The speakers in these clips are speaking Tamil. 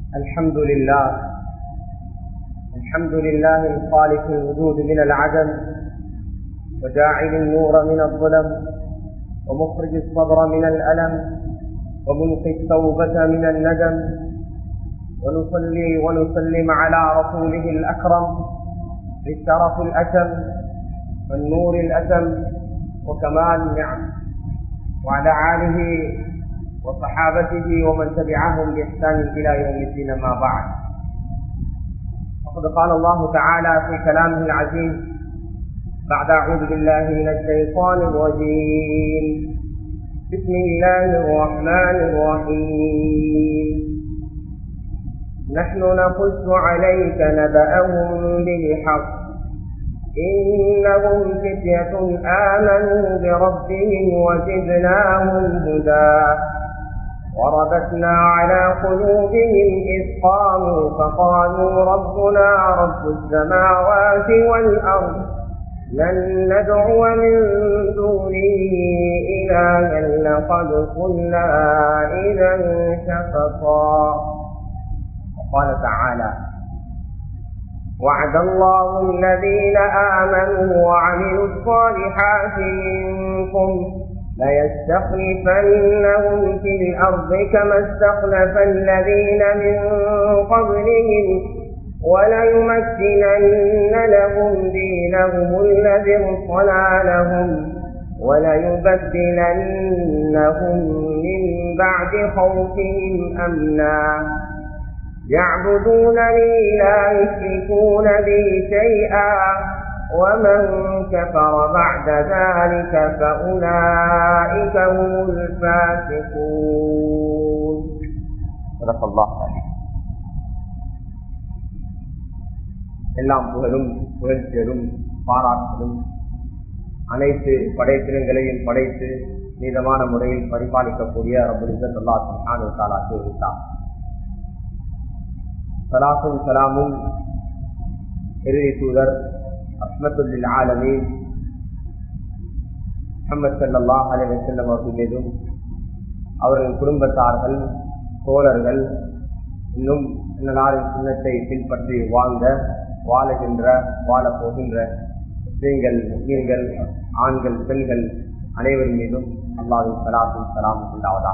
الحمد لله الحمد لله الخالق الوجود من العدم وجاعل النور من الظلم ومخرج الصبر من الألم وملقي التوبة من الندم ونصلي ونسلم على رسوله الأكرم بالشرف الأتم والنور الأتم وكمال النعم وعلى آله وصحابته ومن تبعهم بإحسان إلى يوم الدين ما بعد وقد قال الله تعالى في كلامه العزيز بعد أعوذ بالله من الشيطان الرجيم بسم الله الرحمن الرحيم نحن نقص عليك نبأهم بالحق إنهم فتية آمنوا بربهم وزدناهم هدى وربتنا على قلوبهم إذ قاموا فقالوا ربنا رب السماوات والأرض لن ندعو من دونه إلها لقد قلنا إذا شفقا وقال تعالى وعد الله الذين آمنوا وعملوا الصالحات منكم ليستخلفنهم في الأرض كما استخلف الذين من قبلهم وليمكنن لهم دينهم الذي ارصنع لهم وليبدلنهم من بعد خوفهم أمنا يعبدونني لا يشركون بي شيئا ومن كفر بعد ذلك فأولئك هم الفاسقون صدق الله عليه எல்லாம் புகழும் புகழ்ச்சியலும் பாராட்டலும் அனைத்து படைப்பினங்களையும் படைத்து நீதமான முறையில் பரிபாலிக்கக்கூடிய ரபுலிசத் அல்லா சுல்தான் தாலாக்கு விட்டார் சலாசும் சலாமும் இறுதி தூதர் அஸ்மத்துல்லில் ஆலமி முகமது சல்லா அலி வசல்லம் அவர்கள் மீதும் அவர்கள் குடும்பத்தார்கள் தோழர்கள் இன்னும் இந்த நாளின் சின்னத்தை பின்பற்றி வாழ்ந்த வாழுகின்ற வாழப் போகின்ற முஸ்லீம்கள் முஸ்லீம்கள் ஆண்கள் பெண்கள் அனைவரின் மீதும் அல்லாவின் சலாசும் சலாம் உண்டாவதா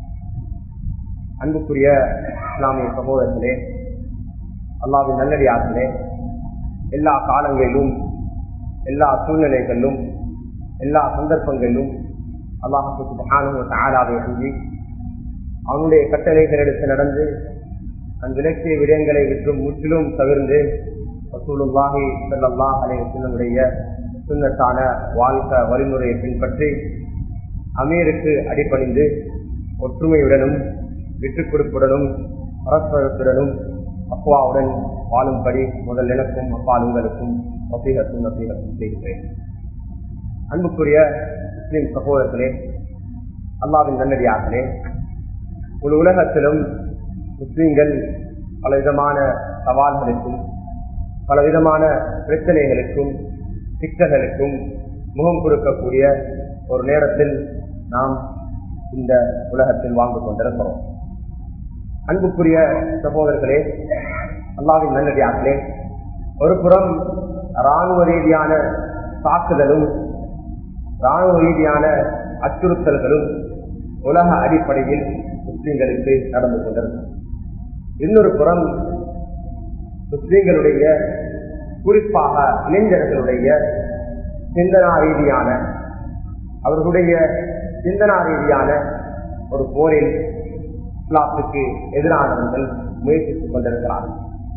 அன்புக்குரிய இஸ்லாமிய சகோதரர்களே அல்லாவின் நல்லடியார்களே எல்லா காலங்களிலும் எல்லா சூழ்நிலைகளிலும் எல்லா சந்தர்ப்பங்களிலும் அல்லாஹுக்கு மகானும் ஆளாவை அஞ்சி அவனுடைய கட்டளைகள் எடுத்து நடந்து அந்த விலக்கிய விடயங்களை விற்றும் முற்றிலும் தவிர்ந்து வசூலுல்லாஹி செல்லல்லாஹ் அலைய சுண்ணத்தான வாழ்க்கை வழிமுறையை பின்பற்றி அமீருக்கு அடிப்பணிந்து ஒற்றுமையுடனும் விட்டுக் கொடுப்புடனும் பரஸ்பரத்துடனும் அப்பாவுடன் வாழும்படி முதல் எனக்கும் அப்பால் உங்களுக்கும் வசீகத்தும் வசீகத்தும் செய்கிறேன் அன்புக்குரிய முஸ்லிம் சகோதரர்களே அல்லாவின் நல்லடியார்களே ஒரு உலகத்திலும் முஸ்லீம்கள் பலவிதமான சவால்களுக்கும் பலவிதமான பிரச்சனைகளுக்கும் சிக்கல்களுக்கும் முகம் கொடுக்கக்கூடிய ஒரு நேரத்தில் நாம் இந்த உலகத்தில் வாழ்ந்து கொண்டிருக்கிறோம் அன்புக்குரிய சகோதரர்களே அல்லாவின் நல்லடியார்களே ஒரு புறம் இராணுவ ரீதியான தாக்குதலும் இராணுவ ரீதியான அச்சுறுத்தல்களும் உலக அடிப்படையில் முஸ்லீம்களுக்கு நடந்து கொண்டிருக்கும் இன்னொரு புறம் முஸ்லீம்களுடைய குறிப்பாக இளைஞர்களுடைய சிந்தனா ரீதியான அவர்களுடைய சிந்தனா ரீதியான ஒரு போரில் இஸ்லாத்துக்கு எதிரானவர்கள் முயற்சித்துக் கொண்டிருக்கிறார்கள்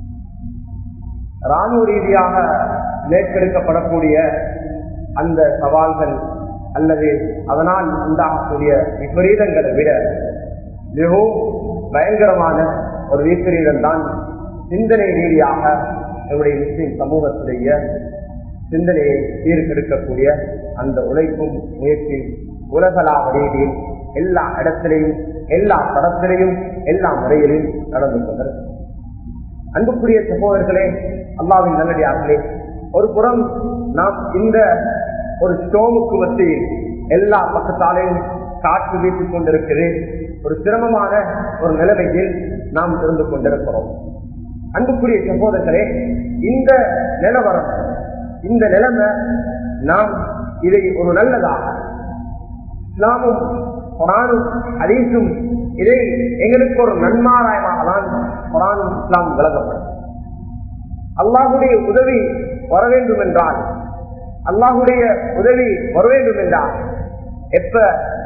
ராணுவ ரீதியாக மேற்கெடுக்கப்படக்கூடிய அந்த சவால்கள் அல்லது அதனால் உண்டாகக்கூடிய விபரீதங்களை விட மிகவும் பயங்கரமான ஒரு விபரீதம் தான் சிந்தனை ரீதியாக நம்முடைய முஸ்லிம் சமூகத்துடைய சிந்தனையை சீர்கெடுக்கக்கூடிய அந்த உழைப்பும் முயற்சி உலகளாவ ரீதியில் எல்லா இடத்திலையும் எல்லா தரத்திலையும் எல்லா முறையிலும் நடந்து கொண்டிருக்கிறது அன்புக்குரிய சகோதரர்களே அல்லாவின் நல்லடியார்களே ஒரு புறம் நாம் இந்த ஒரு ஸ்டோமுக்கு மத்தியில் எல்லா பக்கத்தாலையும் காற்று வீசிக் கொண்டிருக்கிறது ஒரு சிரமமான ஒரு நிலைமையில் நாம் இருந்து கொண்டிருக்கிறோம் அன்புக்குரிய சகோதரர்களே இந்த நிலவரம் இந்த நிலைமை நாம் இதை ஒரு நல்லதாக இஸ்லாமும் குரானும் அதீசும் இதை எங்களுக்கு ஒரு நன்மாராயமாக தான் குரானும் இஸ்லாம் விளக்கப்படும் அல்லாஹுடைய உதவி வர வேண்டும் என்றால் அல்லாஹுடைய உதவி வர வேண்டும் என்றால் எப்ப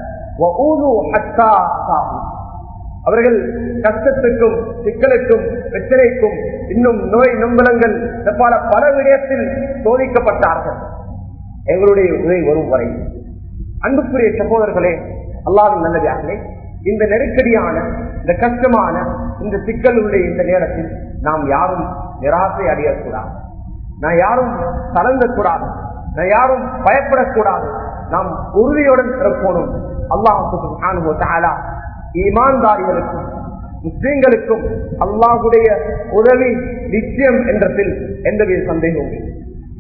அவர்கள் கஷ்டத்துக்கும் சிக்கலுக்கும் பிரச்சனைக்கும் இன்னும் நோய் நம்பலங்கள் பல பல விடயத்தில் சோதிக்கப்பட்டார்கள் எங்களுடைய உதவி வரும் வரை அன்புக்குரிய சகோதரர்களே அல்லாவின் நல்லதாகவே இந்த நெருக்கடியான இந்த கஷ்டமான இந்த சிக்கலுடைய இந்த நேரத்தில் நாம் யாரும் நிராசை அடையக்கூடாது நான் யாரும் கலங்கக்கூடாது நான் யாரும் பயப்படக்கூடாது நாம் உறுதியுடன் இருப்போனும் அல்லாஹு ஈமான்தாரிகளுக்கும் முஸ்லீம்களுக்கும் அல்லாஹுடைய உதவி நிச்சயம் என்றதில் எந்தவித சந்தேகமும் இல்லை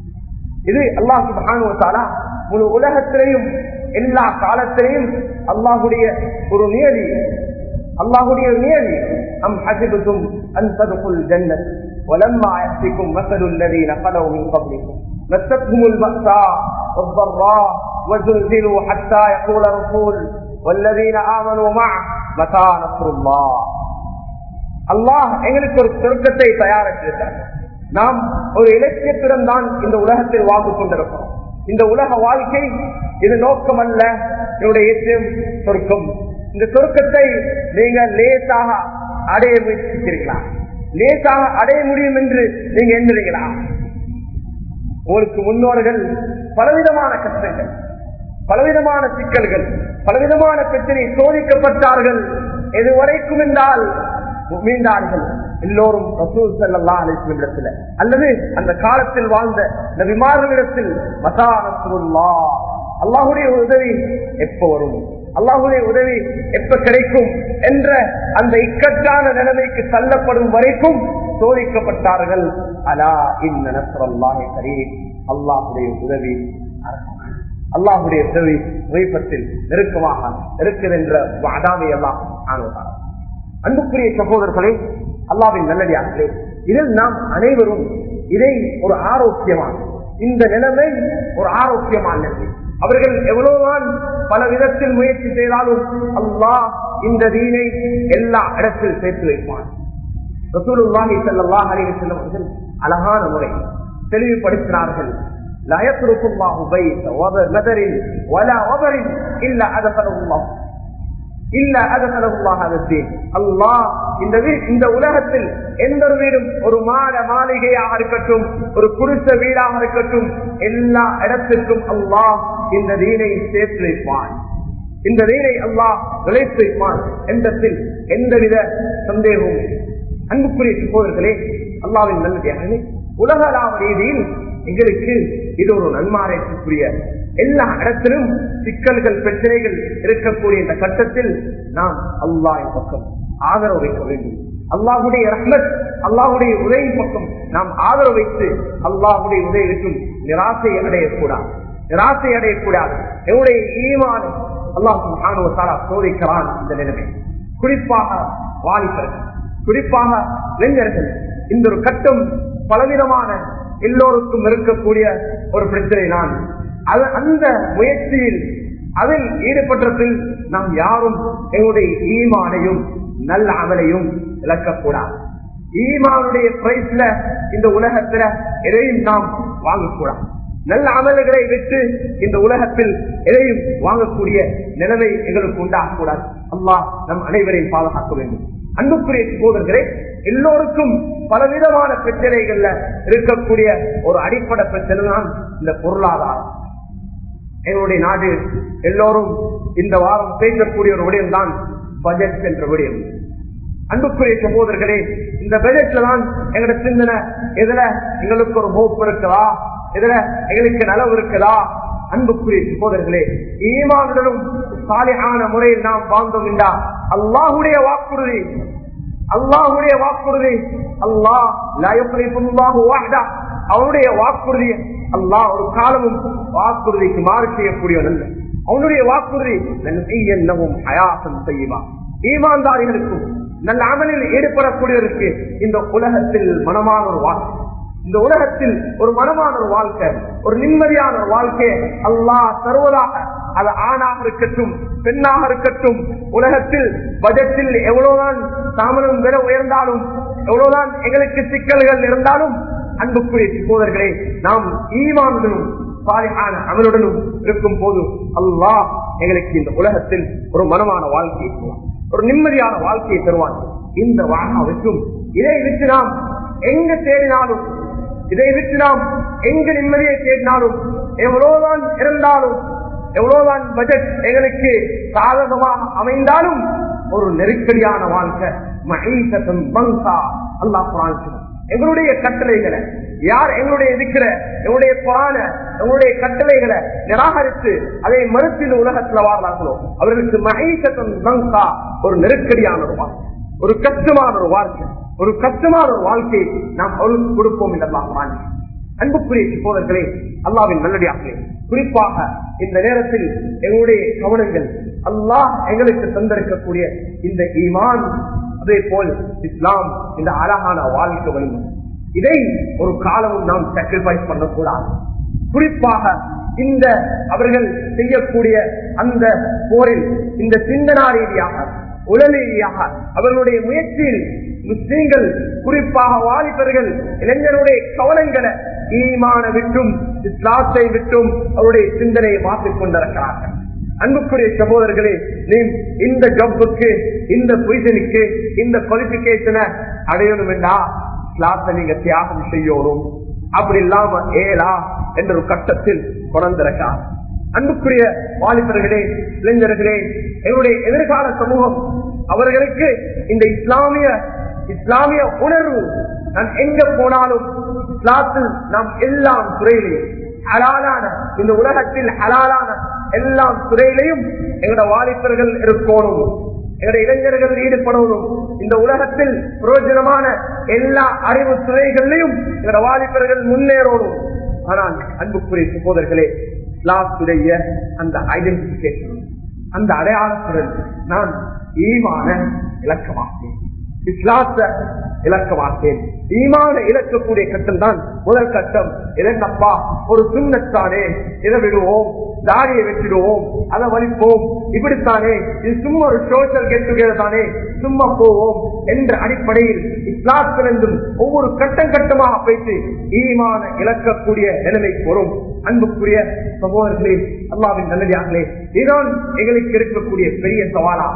இது அல்லாஹ் சுபானுவத்தாலா முழு உலகத்திலையும் எல்லா காலத்திலையும் அல்லாஹுடைய ஒரு நியதி அல்லாஹுடைய நியதி அம் ஹசிபுக்கும் அன்பதுக்குள் ஜன்னத் ولما يأتكم مثل الذين خلوا من قبلكم مستهم البأساء والضراء وزلزلوا حتى يقول الرسول والذين آمنوا معه متى نصر الله அல்லாஹ் எங்களுக்கு ஒரு சொர்க்கத்தை தயாரித்திருக்கிறார் நாம் ஒரு இலக்கியத்துடன் தான் இந்த உலகத்தில் வாழ்ந்து கொண்டிருக்கிறோம் இந்த உலக வாழ்க்கை இது நோக்கம் அல்ல என்னுடைய ஏற்றம் சொர்க்கம் இந்த சொர்க்கத்தை நீங்க லேசாக அடைய முயற்சிக்கிறீர்களா லேசாக அடைய முடியும் என்று நீங்க எண்ணுறீங்களா உங்களுக்கு முன்னோர்கள் பலவிதமான கஷ்டங்கள் பலவிதமான சிக்கல்கள் பலவிதமான பிரச்சனை சோதிக்கப்பட்டார்கள் எதுவரைக்கும் என்றால் மீண்டார்கள் எல்லோரும் ரசூல் செல்லா அழைப்பிடத்துல அல்லது அந்த காலத்தில் வாழ்ந்த இந்த விமானத்திடத்தில் மசானத்துல்லா அல்லாஹுடைய உதவி எப்ப வரும் அல்லாஹுடைய உதவி எப்ப கிடைக்கும் என்ற அந்த இக்கட்டான நிலைமைக்கு தள்ளப்படும் வரைக்கும் சோதிக்கப்பட்டார்கள் அலா இந்த நசரல்லாஹே சரி அல்லாஹுடைய உதவி அல்லாஹுடைய உதவி வைப்பத்தில் நெருக்கமாக இருக்குதென்ற வாதாவை எல்லாம் ஆணுவார் அன்புக்குரிய சகோதரர்களே அல்லாவின் நல்லடியார்களே இதில் நாம் அனைவரும் இதை ஒரு ஆரோக்கியமான இந்த நிலைமை ஒரு ஆரோக்கியமான நிலைமை அவர்கள் எவ்வளவுதான் பல விதத்தில் முயற்சி செய்தாலும் அல்லாஹ் இந்த தீனை எல்லா இடத்தில் சேர்த்து வைப்பான் ரசூலுல்லாஹி ஸல்லல்லாஹு அலைஹி வஸல்லம் அவர்கள் அழகான முறை தெளிவுபடுத்தினார்கள் لا يترك الله بيت وبدر ولا وبر الا ادخله الله இல்ல அல்லாஹ் இந்த இந்த உலகத்தில் எந்த ஒரு வீடும் ஒரு மாட மாளிகையாக இருக்கட்டும் ஒரு குடிச வீடாக இருக்கட்டும் எல்லா இடத்திற்கும் அல்லாஹ் இந்த தீனை சேர்த்து வைப்பான் இந்த தீனை அல்லாஹ் விளைத்து வைப்பான் எந்தத்தில் எந்தவித சந்தேகமும் அன்புக்குரிய சகோதரர்களே அல்லாவின் நல்லது உலகளாவ ரீதியில் எங்களுக்கு இது ஒரு நன்மாரைக்குரிய எல்லா இடத்திலும் சிக்கல்கள் பிரச்சனைகள் இருக்கக்கூடிய இந்த கட்டத்தில் நாம் அல்லாஹின் பக்கம் ஆதரவு வைக்க வேண்டும் அல்லாஹுடைய ரஹ்மத் அல்லாஹுடைய உதவி பக்கம் நாம் ஆதரவு வைத்து அல்லாஹுடைய உதவி விட்டும் நிராசை அடையக்கூடாது நிராசை அடையக்கூடாது என்னுடைய ஈமான் அல்லாஹ் சோதிக்கிறான் இந்த நிலைமை குறிப்பாக வாலிபர்கள் குறிப்பாக இளைஞர்கள் இந்த ஒரு கட்டம் பலவிதமான எல்லோருக்கும் இருக்கக்கூடிய ஒரு பிரச்சனை தான் அந்த முயற்சியில் அதில் ஈடுபட்டதில் நாம் யாரும் எங்களுடைய ஈமானையும் நல்ல அமலையும் இழக்கக்கூடாது ஈமானுடைய பிரைஸ்ல இந்த உலகத்துல எதையும் நாம் வாங்கக்கூடாது நல்ல அமல்களை விட்டு இந்த உலகத்தில் எதையும் வாங்கக்கூடிய நிலைமை எங்களுக்கு உண்டாகக்கூடாது அல்லாஹ் நம் அனைவரையும் பாதுகாக்க வேண்டும் அன்புக்குரிய சகோதரர்களே எல்லோருக்கும் பலவிதமான பிரச்சனைகள்ல இருக்கக்கூடிய ஒரு அடிப்படை பிரச்சனை தான் இந்த பொருளாதாரம் எங்களுடைய நாடு எல்லோரும் இந்த வாரம் பேசக்கூடிய ஒரு விடயம் தான் பட்ஜெட் என்ற விடயம் அன்புக்குரிய சகோதரர்களே இந்த பட்ஜெட்ல தான் எங்களோட சிந்தனை இதுல எங்களுக்கு ஒரு மோப்பு இருக்குதா இதுல எங்களுக்கு நலவு இருக்குதா அன்புக்குரிய சகோதரர்களே ஈமானுடனும் சாலையான முறையில் நாம் வாழ்ந்தோம் என்றா அல்லாஹுடைய வாக்குறுதி அல்லாஹுடைய வாக்குறுதி அல்லாஹ் அவனுடைய வாக்குறுதி அல்லாஹ் ஒரு காலமும் வாக்குறுதிக்கு மாறு செய்யக்கூடியவன் அல்ல அவனுடைய வாக்குறுதி என்னவும் ஹயாசம் செய்யுமா ஈமான்தாரிகளுக்கும் நல்ல அமலில் ஈடுபடக்கூடியவருக்கு இந்த உலகத்தில் மனமான ஒரு வாழ்க்கை இந்த உலகத்தில் ஒரு மனமான ஒரு வாழ்க்கை ஒரு நிம்மதியான ஒரு வாழ்க்கை அல்லாஹ் தருவதாக அது ஆணாக இருக்கட்டும் பெண்ணாக இருக்கட்டும் உலகத்தில் பட்ஜெட்டில் எவ்வளவுதான் தாமதம் விட உயர்ந்தாலும் எவ்வளவுதான் எங்களுக்கு சிக்கல்கள் இருந்தாலும் அன்புக்குரிய சகோதரர்களே நாம் ஈமானுடனும் சாலிஹான அமலுடனும் இருக்கும் போது அல்லாஹ் எங்களுக்கு இந்த உலகத்தில் ஒரு மனமான வாழ்க்கையை தருவான் ஒரு நிம்மதியான வாழ்க்கையை தருவான் இந்த வாழ்க்கைக்கும் இதை விட்டு நாம் எங்க தேடினாலும் இதை விட்டு நாம் எங்க நிம்மதியை தேடினாலும் எவ்வளவுதான் இருந்தாலும் எவ்வளவுதான் பட்ஜெட் எங்களுக்கு சாதகமாக அமைந்தாலும் ஒரு நெருக்கடியான வாழ்க்கை மகீசத்தம் பங்கா அல்லாஹ் குரான் சொல்றான். எங்களுடைய கட்டளைகளை யார் எங்களுடைய இருக்கிற எங்களுடைய புறான எங்களுடைய கட்டளைகளை நிராகரித்து அதை மறுத்து உலகத்தில் வாழ்றாங்களோ அவர்களுக்கு மகீசத்தம் பங்கா ஒரு நெருக்கடியான ஒரு வாழ்க்கை ஒரு கஷ்டமான ஒரு வாழ்க்கை ஒரு கஷ்டமான ஒரு வாழ்க்கையை நாம் அவர்களுக்கு கொடுப்போம் என்றெல்லாம் வாழ்க்கை அன்புக்குரிய சகோதரர்களே அல்லாவின் நல்லடியார்களே குறிப்பாக இந்த நேரத்தில் எங்களுடைய கவனங்கள் அல்லாஹ் எங்களுக்கு தந்திருக்கக்கூடிய இந்த ஈமான் அதே போல் இஸ்லாம் இந்த அழகான வாழ்க்கை வலிமை இதை ஒரு காலமும் நாம் சாக்ரிஃபைஸ் பண்ணக்கூடாது குறிப்பாக இந்த அவர்கள் செய்யக்கூடிய அந்த போரில் இந்த சிந்தனா ரீதியாக உடல் ரீதியாக அவர்களுடைய முயற்சியில் முஸ்லீம்கள் குறிப்பாக வாலிபர்கள் இளைஞருடைய கவனங்களை ஈமான விட்டும் இஸ்லாத்தை விட்டும் அவருடைய சிந்தனையை மாற்றிக் கொண்டிருக்கிறார்கள் அன்புக்குரிய சகோதரர்களே நீ இந்த ஜப்புக்கு இந்த பொசிஷனுக்கு இந்த குவாலிபிகேஷனை அடையணும் என்றா இஸ்லாத்தை நீங்க தியாகம் செய்யணும் அப்படி இல்லாம ஏலா என்ற ஒரு கட்டத்தில் தொடர்ந்திருக்கா அன்புக்குரிய வாலிபர்களே இளைஞர்களே எங்களுடைய எதிர்கால சமூகம் அவர்களுக்கு இந்த இஸ்லாமிய இஸ்லாமிய உணர்வு நான் எங்க போனாலும் இஸ்லாத்தில் நாம் எல்லாம் துறையிலையும் ஹலாலான இந்த உலகத்தில் ஹலாலான எல்லாம் துறையிலையும் எங்களோட வாலிபர்கள் இருக்கணும் எங்களுடைய இளைஞர்கள் ஈடுபடணும் இந்த உலகத்தில் பிரயோஜனமான எல்லா அறிவு துறைகளிலையும் எங்களோட வாலிபர்கள் முன்னேறணும் ஆனால் அன்புக்குரிய சகோதரர்களே இஸ்லாத்துடைய அந்த ஐடென்டிபிகேஷன் அந்த அடையாளத்துடன் நான் ஈமான இலக்கமாக்கேன் இஸ்லாத்த இலக்கமாக்கேன் ஈமான இழக்கக்கூடிய கட்டம் தான் முதல் கட்டம் இரண்டப்பா ஒரு சுண்ணத்தானே இதை விடுவோம் தாடியை வச்சிடுவோம் அதை வலிப்போம் இப்படித்தானே இது சும்மா ஒரு சோசியல் கெட் டுகெதர் தானே சும்மா போவோம் என்ற அடிப்படையில் இஸ்லாத்திலிருந்தும் ஒவ்வொரு கட்டம் கட்டமாக பேசி ஈமான இழக்கக்கூடிய நிலைமைக்கு வரும் அன்புக்குரிய சகோதரர்களே அல்லாவின் நல்லதார்களே இதுதான் எங்களுக்கு இருக்கக்கூடிய பெரிய சவாலா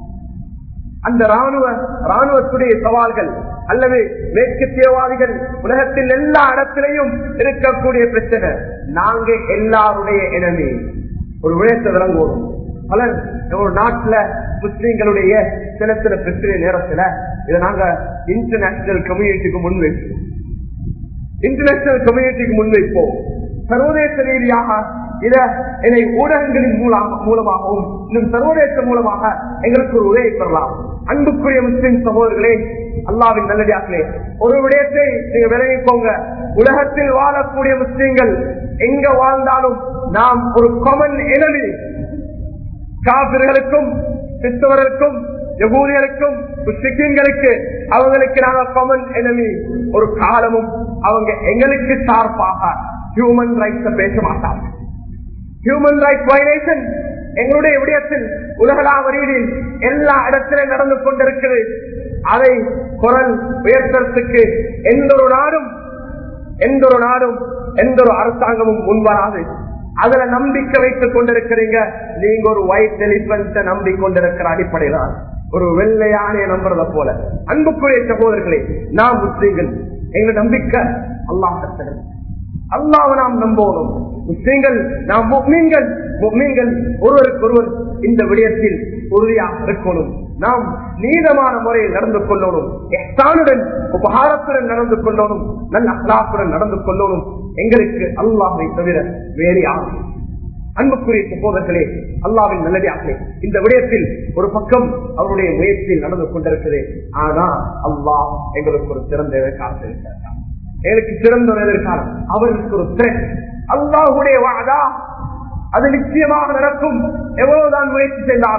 அந்த ராணுவ ராணுவத்துடைய சவால்கள் அல்லது மேற்கத்தியவாதிகள் உலகத்தில் எல்லா இடத்திலையும் இருக்கக்கூடிய பிரச்சனை நாங்க எல்லாருடைய இனமே ஒரு விழத்தை விளங்குவோம் பலர் ஒரு நாட்டுல முஸ்லீம்களுடைய சில சில பிரச்சனை நேரத்துல இதை நாங்க இன்டர்நேஷனல் கம்யூனிட்டிக்கு முன்வைப்போம் இன்டர்நேஷனல் கம்யூனிட்டிக்கு முன்வைப்போம் சர்வதேச ரீதியாக இத என்னை ஊடகங்களின் மூலம் மூலமாகவும் இன்னும் சர்வதேச மூலமாக எங்களுக்கு ஒரு உதவி பெறலாம் அன்புக்குரிய முஸ்லிம் சகோதரர்களே அல்லாவின் நல்லடியார்களே ஒரு விடயத்தை நீங்க விளைவிப்போங்க உலகத்தில் வாழக்கூடிய முஸ்லிம்கள் எங்க வாழ்ந்தாலும் நாம் ஒரு காமன் எனவி காபிர்களுக்கும் கிறிஸ்தவர்களுக்கும் யகூதியருக்கும் முஸ்லிம்களுக்கு அவங்களுக்கு நாங்கள் காமன் எனவி ஒரு காலமும் அவங்க எங்களுக்கு சார்பாக ஹியூமன் ரைட்ஸ் பேச மாட்டாங்க ஹியூமன் ரைட்ஸ் வயலேஷன் எங்களுடைய விடயத்தில் உலகளாவ ரீதியில் எல்லா இடத்திலும் நடந்து கொண்டிருக்கிறது அதை குரல் உயர்த்தறதுக்கு எந்த ஒரு நாடும் எந்த ஒரு நாடும் எந்த ஒரு அரசாங்கமும் முன்வராது அதுல நம்பிக்கை வைத்துக் கொண்டிருக்கிறீங்க நீங்க ஒரு ஒயிட் எலிபென்ட நம்பிக்கொண்டிருக்கிற அடிப்படையில ஒரு வெள்ளையானைய நம்புறத போல அன்புக்குரிய சகோதரர்களே நாம் முஸ்லீம்கள் எங்க நம்பிக்கை அல்லாஹ் கத்தர்கள் அல்லாவை நாம் நம்பணும் முஸ்லீம்கள் நாம் முக்மீன்கள் முக்மீன்கள் ஒருவருக்கொருவர் இந்த விடயத்தில் உறுதியாக இருக்கணும் நாம் நீதமான முறையில் நடந்து கொள்ளணும் எஹ்சானுடன் உபகாரத்துடன் நடந்து கொள்ளணும் நல்ல அல்லாத்துடன் நடந்து கொள்ளணும் எங்களுக்கு அல்லாஹை தவிர வேறு யாரும் அன்புக்குரிய சகோதரர்களே அல்லாவின் நல்லதாகவே இந்த விடயத்தில் ஒரு பக்கம் அவருடைய முயற்சியில் நடந்து கொண்டிருக்கிறது ஆனா அல்லாஹ் எங்களுக்கு ஒரு சிறந்த எதிர்காலத்தில் இருக்கிறார் எனக்கு சிறந்த ஒரு எதிர்காலம் அவருக்கு ஒரு திறன் அல்லாஹுடைய வாதா அது நிச்சயமாக நடக்கும் எவ்வளவுதான் முயற்சி செய்தாலும்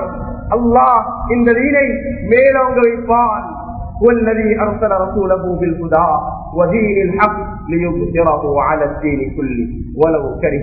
அல்லாஹ் இந்த தீனை மேலோங்க வைப்பான் هو الذي أرسل رسوله بالهدى ودين الحق ليظهره على الدين كله ولو كره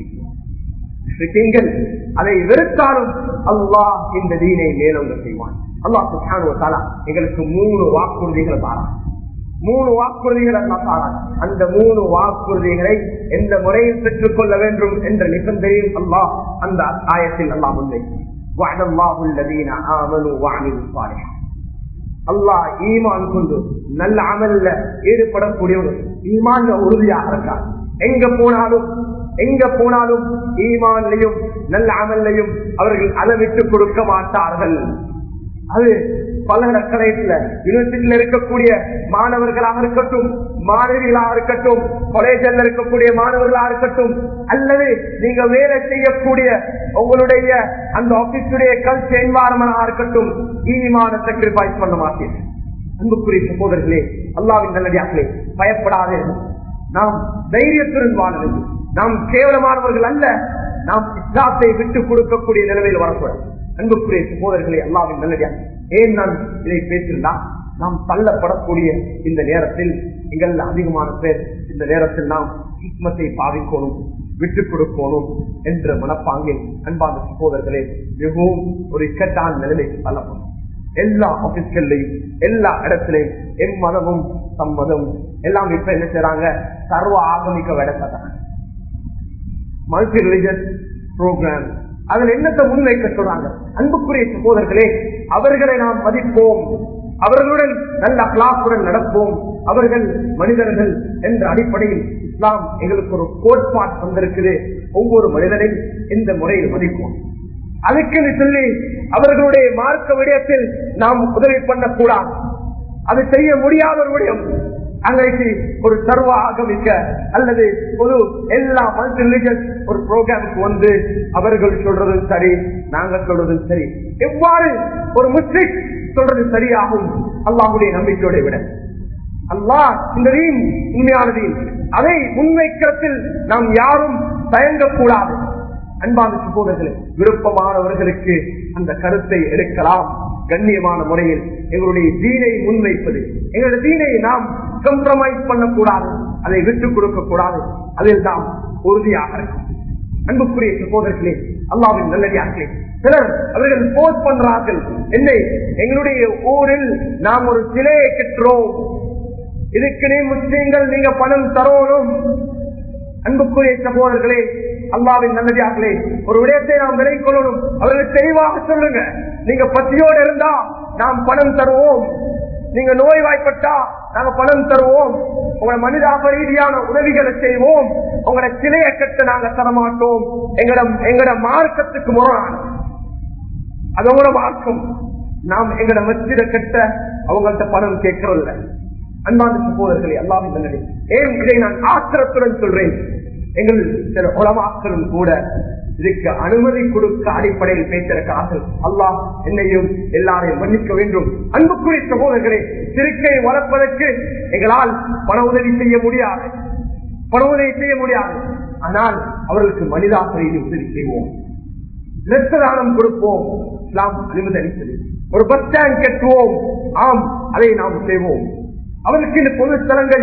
المشركين அதை வெறுத்தாலும் அல்லாஹ் இந்த தீனை மேலோங்க செய்வான் அல்லாஹ் சுப்ஹானஹு வ தஆலா எங்களுக்கு மூணு வாக்குறுதிகளை தாரான் மூணு வாக்குறுதிகள் அல்லா தாரான் அந்த மூணு வாக்குறுதிகளை எந்த முறையில் பெற்றுக் கொள்ள வேண்டும் என்ற நிபந்தனையும் அல்லாஹ் அந்த ஆயத்தில் அல்லாஹ் முன்வை وعد الله الذين آمنوا وعملوا الصالحات அல்லாஹ் ஈமான் கொண்டு நல்ல அமல்ல ஈடுபடக்கூடியவங்க ஈமான் உறுதியாக இருக்கார் எங்க போனாலும் எங்க போனாலும் ஈமான்லையும் நல்ல அமல்லையும் அவர்கள் அளவிட்டு கொடுக்க மாட்டார்கள் அது பல்கலைக்கழகத்துல யூனிவர்சிட்டியில இருக்கக்கூடிய மாணவர்களாக இருக்கட்டும் மாணவிகளாக இருக்கட்டும் காலேஜில் இருக்கக்கூடிய மாணவர்களாக இருக்கட்டும் அல்லது நீங்க வேலை செய்யக்கூடிய உங்களுடைய அந்த ஆபீஸுடைய கல்ச்சர் என்வாரன்மெண்டாக இருக்கட்டும் ஈமான சாக்ரிஃபைஸ் பண்ண மாட்டீர்கள் அன்புக்குரிய சகோதரர்களே அல்லாவின் நல்லடியார்களே பயப்படாதே நாம் தைரியத்துடன் வாழ வேண்டும் நாம் கேவலமானவர்கள் அல்ல நாம் இஸ்லாத்தை விட்டு கொடுக்கக்கூடிய நிலைமையில் வரக்கூடாது அன்புக்குரிய சகோதரர்களே அல்லாவின் நல்லடியா ஏன் நான் இதை பேசியிருந்தா நாம் தள்ளப்படக்கூடிய இந்த நேரத்தில் எங்கள் அதிகமான பேர் இந்த நேரத்தில் நாம் ஹிக்மத்தை பாதிக்கணும் விட்டுக் கொடுக்கணும் என்ற மனப்பாங்கில் அன்பான சகோதரர்களே மிகவும் ஒரு இக்கட்டான நிலைமைக்கு தள்ளப்படும் எல்லா ஆபீஸ்கள்லையும் எல்லா இடத்திலையும் எம் மதமும் சம்மதம் எல்லாம் இப்ப என்ன செய்யறாங்க சர்வ ஆகமிக்க விடப்பட்டாங்க மல்டி ரிலிஜன் ப்ரோக்ராம் அதில் என்னத்தை முன்வைக்க சொல்றாங்க அன்புக்குரிய சகோதரர்களே அவர்களை நாம் மதிப்போம் அவர்களுடன் நல்ல கிளாஸுடன் நடப்போம் அவர்கள் மனிதர்கள் என்ற அடிப்படையில் இஸ்லாம் எங்களுக்கு ஒரு கோட்பாடு வந்திருக்குது ஒவ்வொரு மனிதனையும் இந்த முறையில் மதிப்போம் அதுக்குன்னு சொல்லி அவர்களுடைய மார்க்க விடயத்தில் நாம் உதவி பண்ணக்கூடாது அது செய்ய முடியாத ஒரு விடயம் அன்றைக்கு ஒரு சர்வ ஆகமிக்க அல்லது ஒரு எல்லா மல்டி ரிலிஜன் ஒரு ப்ரோக்ராமுக்கு வந்து அவர்கள் சொல்றதும் சரி நாங்க சொல்றதும் சரி எவ்வாறு ஒரு முஸ்லிக் சொல்றது சரியாகும் அல்லாஹுடைய நம்பிக்கையோட விட அல்லாஹ் இந்த தீன் உண்மையான தீன் அதை முன்வைக்கிறத்தில் நாம் யாரும் தயங்கக்கூடாது அன்பான சகோதரர்களே விருப்பமானவர்களுக்கு அந்த கருத்தை எடுக்கலாம் கண்ணியமான முறையில் எங்களுடைய தீனை முன்வைப்பது எங்களுடைய தீனை நாம் கம்ப்ரமைஸ் பண்ணக்கூடாது அதை விட்டுக் கொடுக்க கூடாது அதில் நாம் உறுதியாக இருக்கும் அன்புக்குரிய சகோதரர்களே அல்லாவின் நல்லடியார்களே சிலர் அவர்கள் போஸ்ட் பண்றார்கள் என்னை எங்களுடைய ஊரில் நாம் ஒரு சிலையை கட்டுறோம் இதுக்கு நீ முஸ்லீம்கள் நீங்க பணம் தரணும் அன்புக்குரிய சகோதரர்களே அல்லாவின் நல்லதார்களே ஒரு விடயத்தை நாம் விலை கொள்ளணும் அவர்கள் தெளிவாக சொல்லுங்க நீங்க பசியோடு இருந்தா நாம் பணம் தருவோம் நீங்க நோய் வாய்ப்பட்டா நாங்க பணம் தருவோம் உங்களை மனிதாப ரீதியான உதவிகளை செய்வோம் உங்களோட சிலையை கட்ட நாங்க தரமாட்டோம் எங்கட எங்கட மார்க்கத்துக்கு முரணான அது உங்களோட மார்க்கம் நாம் எங்கட மத்திர கட்ட அவங்கள்ட்ட பணம் கேட்கறதில்ல அன்பான சகோதரர்களே அல்லாவின் நல்லது ஏன் இதை நான் ஆத்திரத்துடன் சொல்றேன் எங்கள் சில உலமாக்களும் கூட இதுக்கு அனுமதி கொடுக்க அடிப்படையில் பேசியிருக்கிறார்கள் அல்லாஹ் என்னையும் எல்லாரையும் மன்னிக்க வேண்டும் அன்புக்குரிய சகோதரர்களே சிறுக்கை வளர்ப்பதற்கு எங்களால் பண உதவி செய்ய முடியாது பண உதவி செய்ய முடியாது ஆனால் அவர்களுக்கு மனிதாசிரியை உதவி செய்வோம் இரத்த தானம் கொடுப்போம் இஸ்லாம் அனுமதி அளித்தது ஒரு பஸ் ஸ்டாண்ட் கட்டுவோம் ஆம் அதை நாம் செய்வோம் அவருக்கு இந்த பொது ஸ்தலங்கள்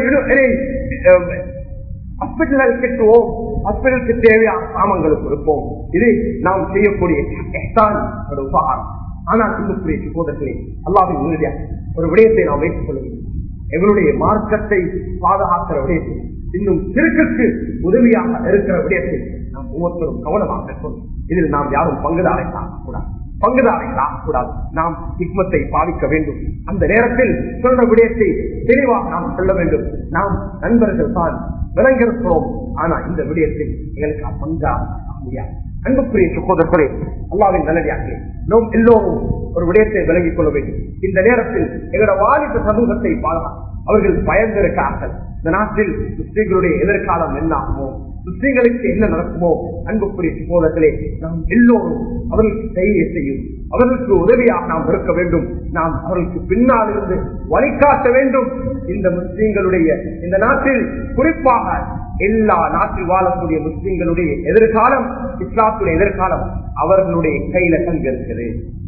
ஹாஸ்பிட்டல்கள் கட்டுவோம் ஹாஸ்பிட்டலுக்கு தேவையான சாமங்களை கொடுப்போம் இது நாம் செய்யக்கூடிய ஒரு உபகாரம் ஆனால் இன்னும் சகோதரர்களே அல்லாவின் உறுதியாக ஒரு விடயத்தை நாம் வைத்துக் கொள்ள வேண்டும் எங்களுடைய மார்க்கத்தை பாதுகாக்கிற விடயத்தில் இன்னும் சிறுக்கு உதவியாக இருக்கிற விடயத்தில் நாம் ஒவ்வொருத்தரும் கவனமாக இருக்கணும் இதில் நாம் யாரும் பங்குதாரை கூடாது பங்குதாரைகளாக கூடாது நாம் ஹிக்மத்தை பாதிக்க வேண்டும் அந்த நேரத்தில் சொல்ற விடயத்தை தெளிவாக நாம் சொல்ல வேண்டும் நாம் நண்பர்கள் தான் விளங்கிருக்கிறோம் ஆனா இந்த விடயத்தில் எங்களுக்கு பங்கா முடியாது அன்புக்குரிய சகோதரர்களே அல்லாவின் நல்லடியாக நாம் எல்லோரும் ஒரு விடயத்தை விளங்கிக் கொள்ள வேண்டும் இந்த நேரத்தில் எங்களோட வாலிப சமூகத்தை பாதுகா அவர்கள் பயந்திருக்கிறார்கள் இந்த நாட்டில் முஸ்லீம்களுடைய எதிர்காலம் என்ன ஆகுமோ முஸ்லீம்களுக்கு என்ன நடக்குமோ அன்புக்குரிய சகோதரர்களே நாம் எல்லோரும் அவர்களுக்கு செய்ய செய்யும் அவர்களுக்கு உதவியாக நாம் இருக்க வேண்டும் நாம் அவர்களுக்கு பின்னால் இருந்து வழிகாட்ட வேண்டும் இந்த முஸ்லீம்களுடைய இந்த நாட்டில் குறிப்பாக எல்லா நாட்டில் வாழக்கூடிய முஸ்லீம்களுடைய எதிர்காலம் இஸ்லாத்துடைய எதிர்காலம் அவர்களுடைய கையில தங்க இருக்குது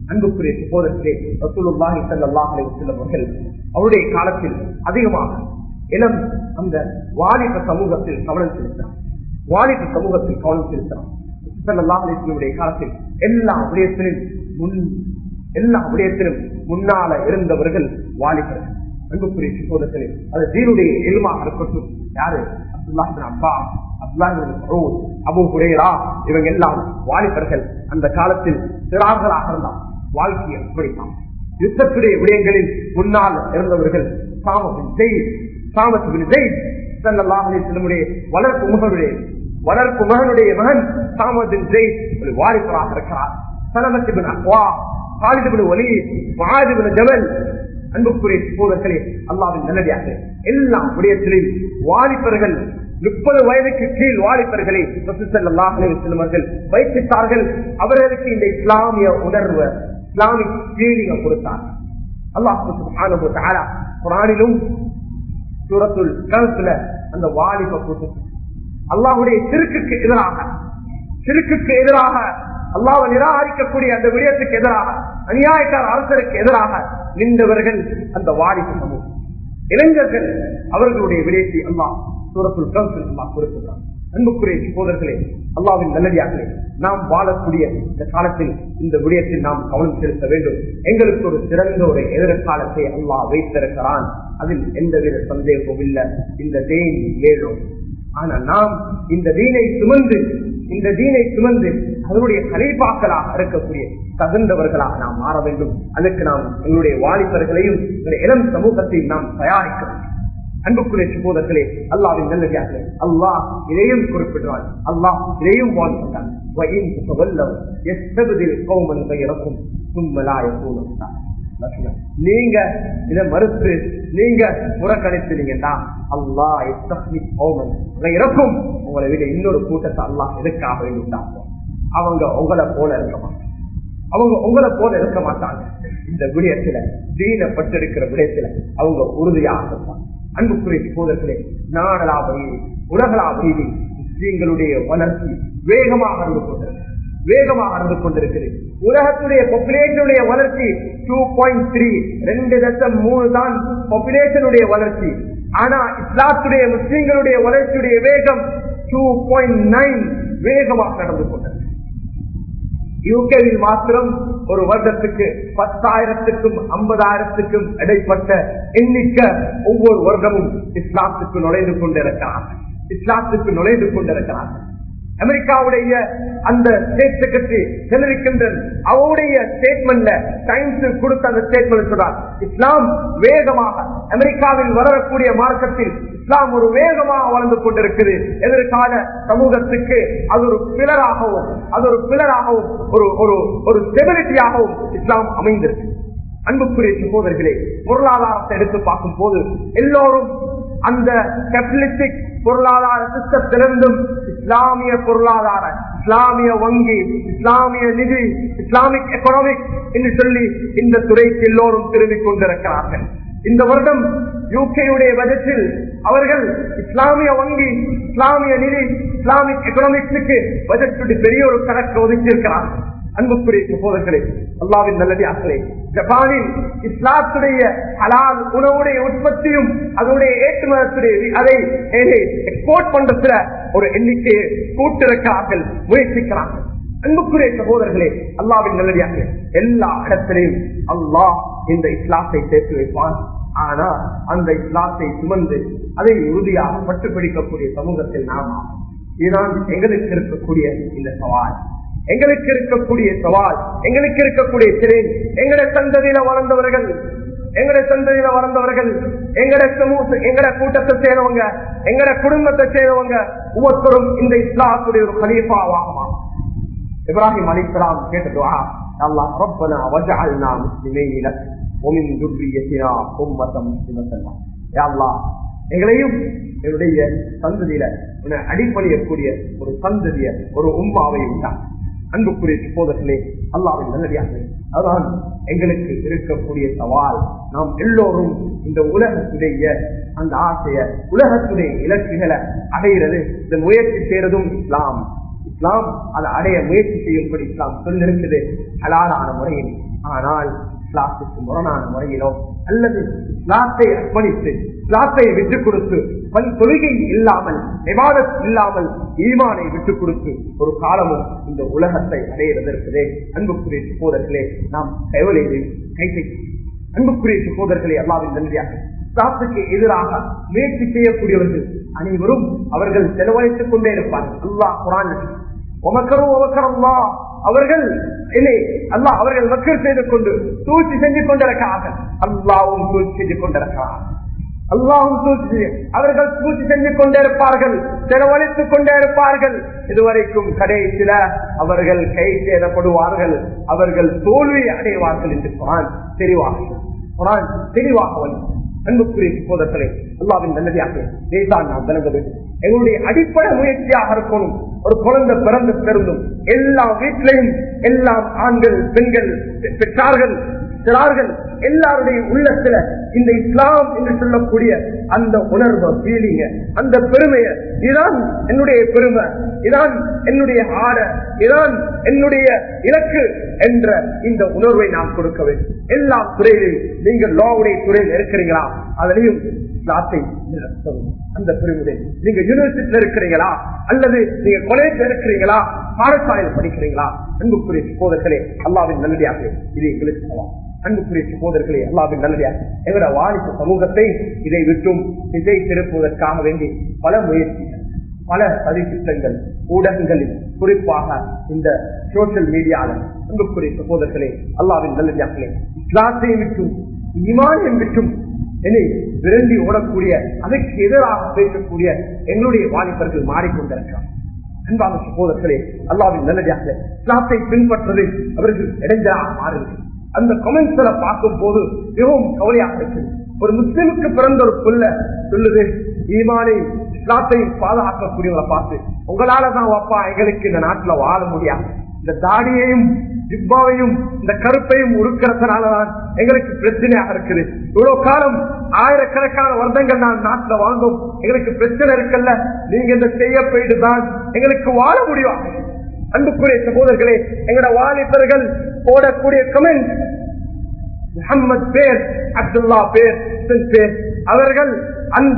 அன்புக்குரிய சகோதரத்திலே ரசூலுல்லாஹி ஸல்லல்லாஹு அலைஹி வஸல்லம் அவர்கள் அவருடைய காலத்தில் அதிகமாக இளம் அந்த வாலிப சமூகத்தில் கவனம் செலுத்தினார் வாலிப சமூகத்தில் கவனம் செலுத்தினார் ஸல்லல்லாஹு அலைஹி வஸல்லமுடைய காலத்தில் எல்லா விடயத்திலும் முன் எல்லா விடயத்திலும் முன்னால இருந்தவர்கள் வாலிபர்கள் அன்புக்குரிய சகோதரத்திலே அது தீனுடைய எலுமாக இருக்கட்டும் யாரு அப்துல்லாஹின் அப்பா அப்துல்லாஹின் அபு ஹுரேரா இவங்க எல்லாம் வாலிபர்கள் அந்த காலத்தில் சிறார்களாக இருந்தார் வாழ்க்கையை அப்படித்தான் யுத்தத்துடைய விடயங்களில் முன்னால் இருந்தவர்கள் சாமத்தின் செய் சாமத்தின் செய் செல்லல்லாஹுடைய வளர்ப்பு மகனுடைய வளர்ப்பு மகனுடைய மகன் சாமத்தின் செய் ஒரு வாலிபராக இருக்கிறார் சலமத்தின் அக்வா காலிதுபின் ஒலி மாதிபின் ஜமல் அன்புக்குரிய சோதர்களே அல்லாவின் நல்லடியாக எல்லா விடயத்திலும் வாலிபர்கள் முப்பது வயதுக்கு கீழ் வாலிபர்களை செல்லுமர்கள் வைத்திட்டார்கள் அவர்களுக்கு இந்த இஸ்லாமிய உணர்வு இஸ்லாமிக் ட்ரீனிங்க கொடுத்தார் அல்லாஹ் குரானிலும் சூரத்துல் கழுத்துல அந்த வாலிப கூட்டு அல்லாஹுடைய சிறுக்குக்கு எதிராக சிறுக்குக்கு எதிராக அல்லாவை நிராகரிக்கக்கூடிய அந்த விடயத்துக்கு எதிராக அநியாயக்கார அரசருக்கு எதிராக நின்றவர்கள் அந்த வாலிப சமூகம் இளைஞர்கள் அவர்களுடைய விடயத்தை அல்லாஹ் சூரத்துல் கவுசில் அல்லாஹ் கொடுக்கிறார் அன்புக்குரிய சோதர்களே அல்லாவின் நல்லடியார்களே நாம் வாழக்கூடிய இந்த காலத்தில் இந்த விடயத்தில் நாம் கவனம் செலுத்த வேண்டும் எங்களுக்கு ஒரு சிறந்த ஒரு எதிர்காலத்தை அல்லாஹ் வைத்திருக்கிறான் அதில் எந்தவித சந்தேகமும் இல்லை இந்த தேன் ஏழும் ஆனா நாம் இந்த தீனை சுமந்து இந்த தீனை சுமந்து அதனுடைய கலைப்பாக்களாக இருக்கக்கூடிய தகுந்தவர்களாக நாம் மாற வேண்டும் அதற்கு நாம் எங்களுடைய வாலிபர்களையும் இளம் சமூகத்தையும் நாம் தயாரிக்க வேண்டும் அன்புக்குரிய சகோதரர்களே அல்லாவின் நல்லதார்களே அல்லாஹ் இதையும் குறிப்பிடுவான் அல்லாஹ் இதையும் வாழ்ந்தான் நீங்க இதை மறுத்து நீங்க புறக்கணித்தீங்கன்னா அல்லா இறக்கும் உங்களை விட இன்னொரு கூட்டத்தை அல்லாஹ் எதுக்காக வேண்டிட்டாங்க அவங்க உங்களை போல இருக்க மாட்டாங்க அவங்க உங்களை போல இருக்க மாட்டாங்க இந்த விடயத்துல தீனப்பட்டிருக்கிற விடயத்துல அவங்க உறுதியாக இருப்பாங்க அன்புக்குரிய சோதர்களே நாடலாபதி உலகளாபதி முஸ்லீம்களுடைய வளர்ச்சி வேகமாக இருந்து கொண்டிருக்கு வேகமாக இருந்து கொண்டிருக்கிறது உலகத்துடைய பாப்புலேஷனுடைய வளர்ச்சி டூ பாயிண்ட் த்ரீ ரெண்டு லட்சம் மூணு தான் பாப்புலேஷனுடைய வளர்ச்சி ஆனா இஸ்லாத்துடைய முஸ்லீம்களுடைய வளர்ச்சியுடைய வேகம் டூ பாயிண்ட் நைன் வேகமாக நடந்து கொண்டிருக்கு யூகேவில் மாத்திரம் ஒரு வருடத்துக்கு பத்தாயிரத்துக்கும் ஐம்பதாயிரத்துக்கும் இடைப்பட்ட எண்ணிக்கை ஒவ்வொரு வருடமும் இஸ்லாத்துக்கு நுழைந்து கொண்டிருக்கிறார்கள் இஸ்லாத்துக்கு நுழைந்து கொண்டிருக்கிறார்கள் அமெரிக்காவுடைய அந்த ஸ்டேட் செக்ரட்டரி செனரிக்கின்றன் அவருடைய ஸ்டேட்மெண்ட்ல டைம்ஸ் கொடுத்த அந்த ஸ்டேட்மெண்ட் சொல்றார் இஸ்லாம் வேகமாக அமெரிக்காவில் வளரக்கூடிய மார்க்கத்தில் இஸ்லாம் ஒரு வேகமாக வளர்ந்து கொண்டிருக்குது எதிர்கால சமூகத்துக்கு அது ஒரு பிலராகவும் அது ஒரு பிலராகவும் ஒரு ஒரு ஒரு ஸ்டெபிலிட்டியாகவும் இஸ்லாம் அமைந்திருக்கு அன்புக்குரிய சகோதரர்களே பொருளாதாரத்தை எடுத்து பார்க்கும் போது எல்லோரும் அந்த கேபிட்டலிஸ்டிக் பொருளாதார சிஸ்டத்திலிருந்தும் இஸ்லாமிய பொருளாதார இஸ்லாமிய வங்கி இஸ்லாமிய நிதி இஸ்லாமிக் எக்கனாமிக் என்று சொல்லி இந்த துறைக்கு எல்லோரும் திரும்பிக் கொண்டிருக்கிறார்கள் இந்த வருடம் யூகேயுடைய பட்ஜெட்டில் அவர்கள் இஸ்லாமிய வங்கி இஸ்லாமிய நிதி இஸ்லாமிக் எக்கனாமிக்ஸுக்கு பட்ஜெட் பெரிய ஒரு கணக்கு ஒதுக்கி இருக்கிறார்கள் அன்புக்குரிய சகோதரர்களே அல்லாவின் நல்லதார்களே ஜப்பானில் இஸ்லாத்துடைய ஹலால் உணவுடைய உற்பத்தியும் அதனுடைய ஏற்றுமதத்துடைய அதை எக்ஸ்போர்ட் பண்றதுல ஒரு எண்ணிக்கையை கூட்டிருக்கிறார்கள் முயற்சிக்கிறார்கள் அன்புக்குரிய சகோதரர்களே அல்லாவின் நல்லதாக எல்லா இடத்திலையும் அல்லாஹ் இந்த இஸ்லாத்தை சேர்த்து வைப்பான் ஆனா அந்த இஸ்லாத்தை சுமந்து அதை உறுதியாக பட்டுப்பிடிக்கக்கூடிய சமூகத்தில் நாம இதுதான் எங்களுக்கு இருக்கக்கூடிய இந்த சவால் எங்களுக்கு இருக்கக்கூடிய சவால் எங்களுக்கு இருக்கக்கூடிய சிறை எங்கட சந்ததியில வளர்ந்தவர்கள் எங்கட சந்ததியில வளர்ந்தவர்கள் எங்கட சமூக எங்கட கூட்டத்தை சேர்ந்தவங்க எங்கட குடும்பத்தை சேர்ந்தவங்க ஒவ்வொருத்தரும் இந்த இஸ்லாத்துடைய ஒரு கலீஃபாவாகமா இப்ராஹிம் அலிஸ்லாம் கேட்டதுவா அல்லாஹ் ரப்பனா வஜஅல்னா முஸ்லிமீன லக் ومن ذريتنا أمة مسلمة لك يا الله எங்களையும் என்னுடைய சந்ததியில உன்னை அடிப்படையக்கூடிய ஒரு சந்ததிய ஒரு உம்மாவை உண்டான் அன்புக்குரிய சகோதரர்களே அல்லாவின் நல்லடியாக அதுதான் எங்களுக்கு இருக்கக்கூடிய சவால் நாம் எல்லோரும் இந்த உலகத்துடைய அந்த ஆசைய உலகத்துடைய இலக்குகளை அடைகிறது இந்த முயற்சி செய்யறதும் இஸ்லாம் இஸ்லாம் அதை அடைய முயற்சி செய்யும்படி இஸ்லாம் சொல்லிருக்குது ஹலாலான முறையில் ஆனால் இஸ்லாத்துக்கு முரணான முறையிலோ அல்லது இஸ்லாத்தை அர்ப்பணித்து இஸ்லாத்தை விட்டுக் கொடுத்து பல் தொழுகை இல்லாமல் விவாதத் இல்லாமல் ஈமானை விட்டுக் கொடுத்து ஒரு காலமும் இந்த உலகத்தை அடையிறதற்கே அன்புக்குரிய சகோதரர்களே நாம் கைவலையை கைதை அன்புக்குரிய சகோதரர்களே அல்லாவின் நன்றியாக இஸ்லாத்துக்கு எதிராக முயற்சி செய்யக்கூடியவர்கள் அனைவரும் அவர்கள் செலவழித்துக் கொண்டே இருப்பார்கள் அல்லாஹ் குரான் உமக்கரும் உமக்கரம்மா அவர்கள் இல்லை அல்லாஹ் அவர்கள் மக்கள் செய்து கொண்டு சூழ்ச்சி செஞ்சு கொண்டிருக்கிறார்கள் அல்லாவும் சூழ்ச்சி செய்து கொண்டிருக்கிறார் அல்லாவும் சூழ்ச்சி அவர்கள் சூழ்ச்சி செஞ்சு கொண்டே இருப்பார்கள் செலவழித்துக் கொண்டே இருப்பார்கள் இதுவரைக்கும் கடைசியில அவர்கள் கை சேதப்படுவார்கள் அவர்கள் தோல்வி அடைவார்கள் என்று குரான் தெளிவாக குரான் தெளிவாக வழி அன்புக்குரிய சோதர்களே அல்லாவின் நல்லதாக இதைத்தான் நாம் விளங்க வேண்டும் எங்களுடைய அடிப்படை முயற்சியாக இருக்கணும் ஒரு குழந்தை பிறந்து பிறந்தும் எல்லா வீட்டிலையும் எல்லாம் ஆண்கள் பெண்கள் பெற்றார்கள் சிறார்கள் எல்லாருடைய உள்ளத்துல இந்த இஸ்லாம் என்று சொல்லக்கூடிய அந்த உணர்வு ஃபீலிங்க அந்த பெருமைய இதான் என்னுடைய பெருமை இதான் என்னுடைய ஆட இதான் என்னுடைய இலக்கு என்ற இந்த உணர்வை நாம் கொடுக்க வேண்டும் எல்லா துறையிலும் நீங்கள் லாவுடைய துறையில் இருக்கிறீங்களா அதிலையும் இஸ்லாத்தை நிறுத்தவும் அந்த பெருமுறை நீங்க யூனிவர்சிட்டியில இருக்கிறீங்களா அல்லது நீங்க காலேஜ்ல இருக்கிறீங்களா பாடசாலையில் படிக்கிறீங்களா அன்புக்குரிய சகோதரர்களே அல்லாவின் நல்லடியாக இது எங்களுக்கு சவால் அன்புக்குரிய சகோதரர்களே அல்லாவின் நல்லடியாக எங்களோட வாலிப சமூகத்தை இதை விட்டும் திசை திருப்புவதற்காக வேண்டி பல முயற்சிகள் பல பதித்திட்டங்கள் ஊடகங்களில் குறிப்பாக இந்த சோசியல் மீடியால அன்புக்குரிய சகோதரர்களே அல்லாவின் நல்லடியார்களே இஸ்லாத்தை விட்டும் இமானியம் விட்டும் என்னை விரண்டி ஓடக்கூடிய அதற்கு எதிராக பேசக்கூடிய எங்களுடைய வாலிபர்கள் மாறிக்கொண்டிருக்கிறார் அன்பான சகோதரர்களே அல்லாவின் நல்லதாக இஸ்லாத்தை பின்பற்றுவது அவர்கள் இடைஞ்சலாக மாறுகிறது அந்த கமெண்ட்ஸ்ல பார்க்கும் போது மிகவும் கவலையாக இருக்குது ஒரு முஸ்லிமுக்கு பிறந்த ஒரு புள்ள சொல்லுது ஈமானை இஸ்லாத்தை பாதுகாக்கக்கூடியவங்களை பார்த்து உங்களாலதான் அப்பா எங்களுக்கு இந்த நாட்டுல வாழ முடியாது இந்த தாடியையும் ஜிப்பாவையும் இந்த கருப்பையும் உருக்கிறதுனாலதான் எங்களுக்கு பிரச்சனையாக இருக்குது இவ்வளவு காலம் ஆயிரக்கணக்கான வருடங்கள் நான் நாட்டுல வாழ்ந்தோம் எங்களுக்கு பிரச்சனை இருக்குல்ல நீங்க இந்த செய்ய போயிட்டு தான் எங்களுக்கு வாழ முடியும் அன்புக்குரிய சகோதரர்களே எங்களோட வாலிபர்கள் போடக்கூடிய கமெண்ட் முகமது பேர் அப்துல்லா பேர் பேர் அவர்கள் அந்த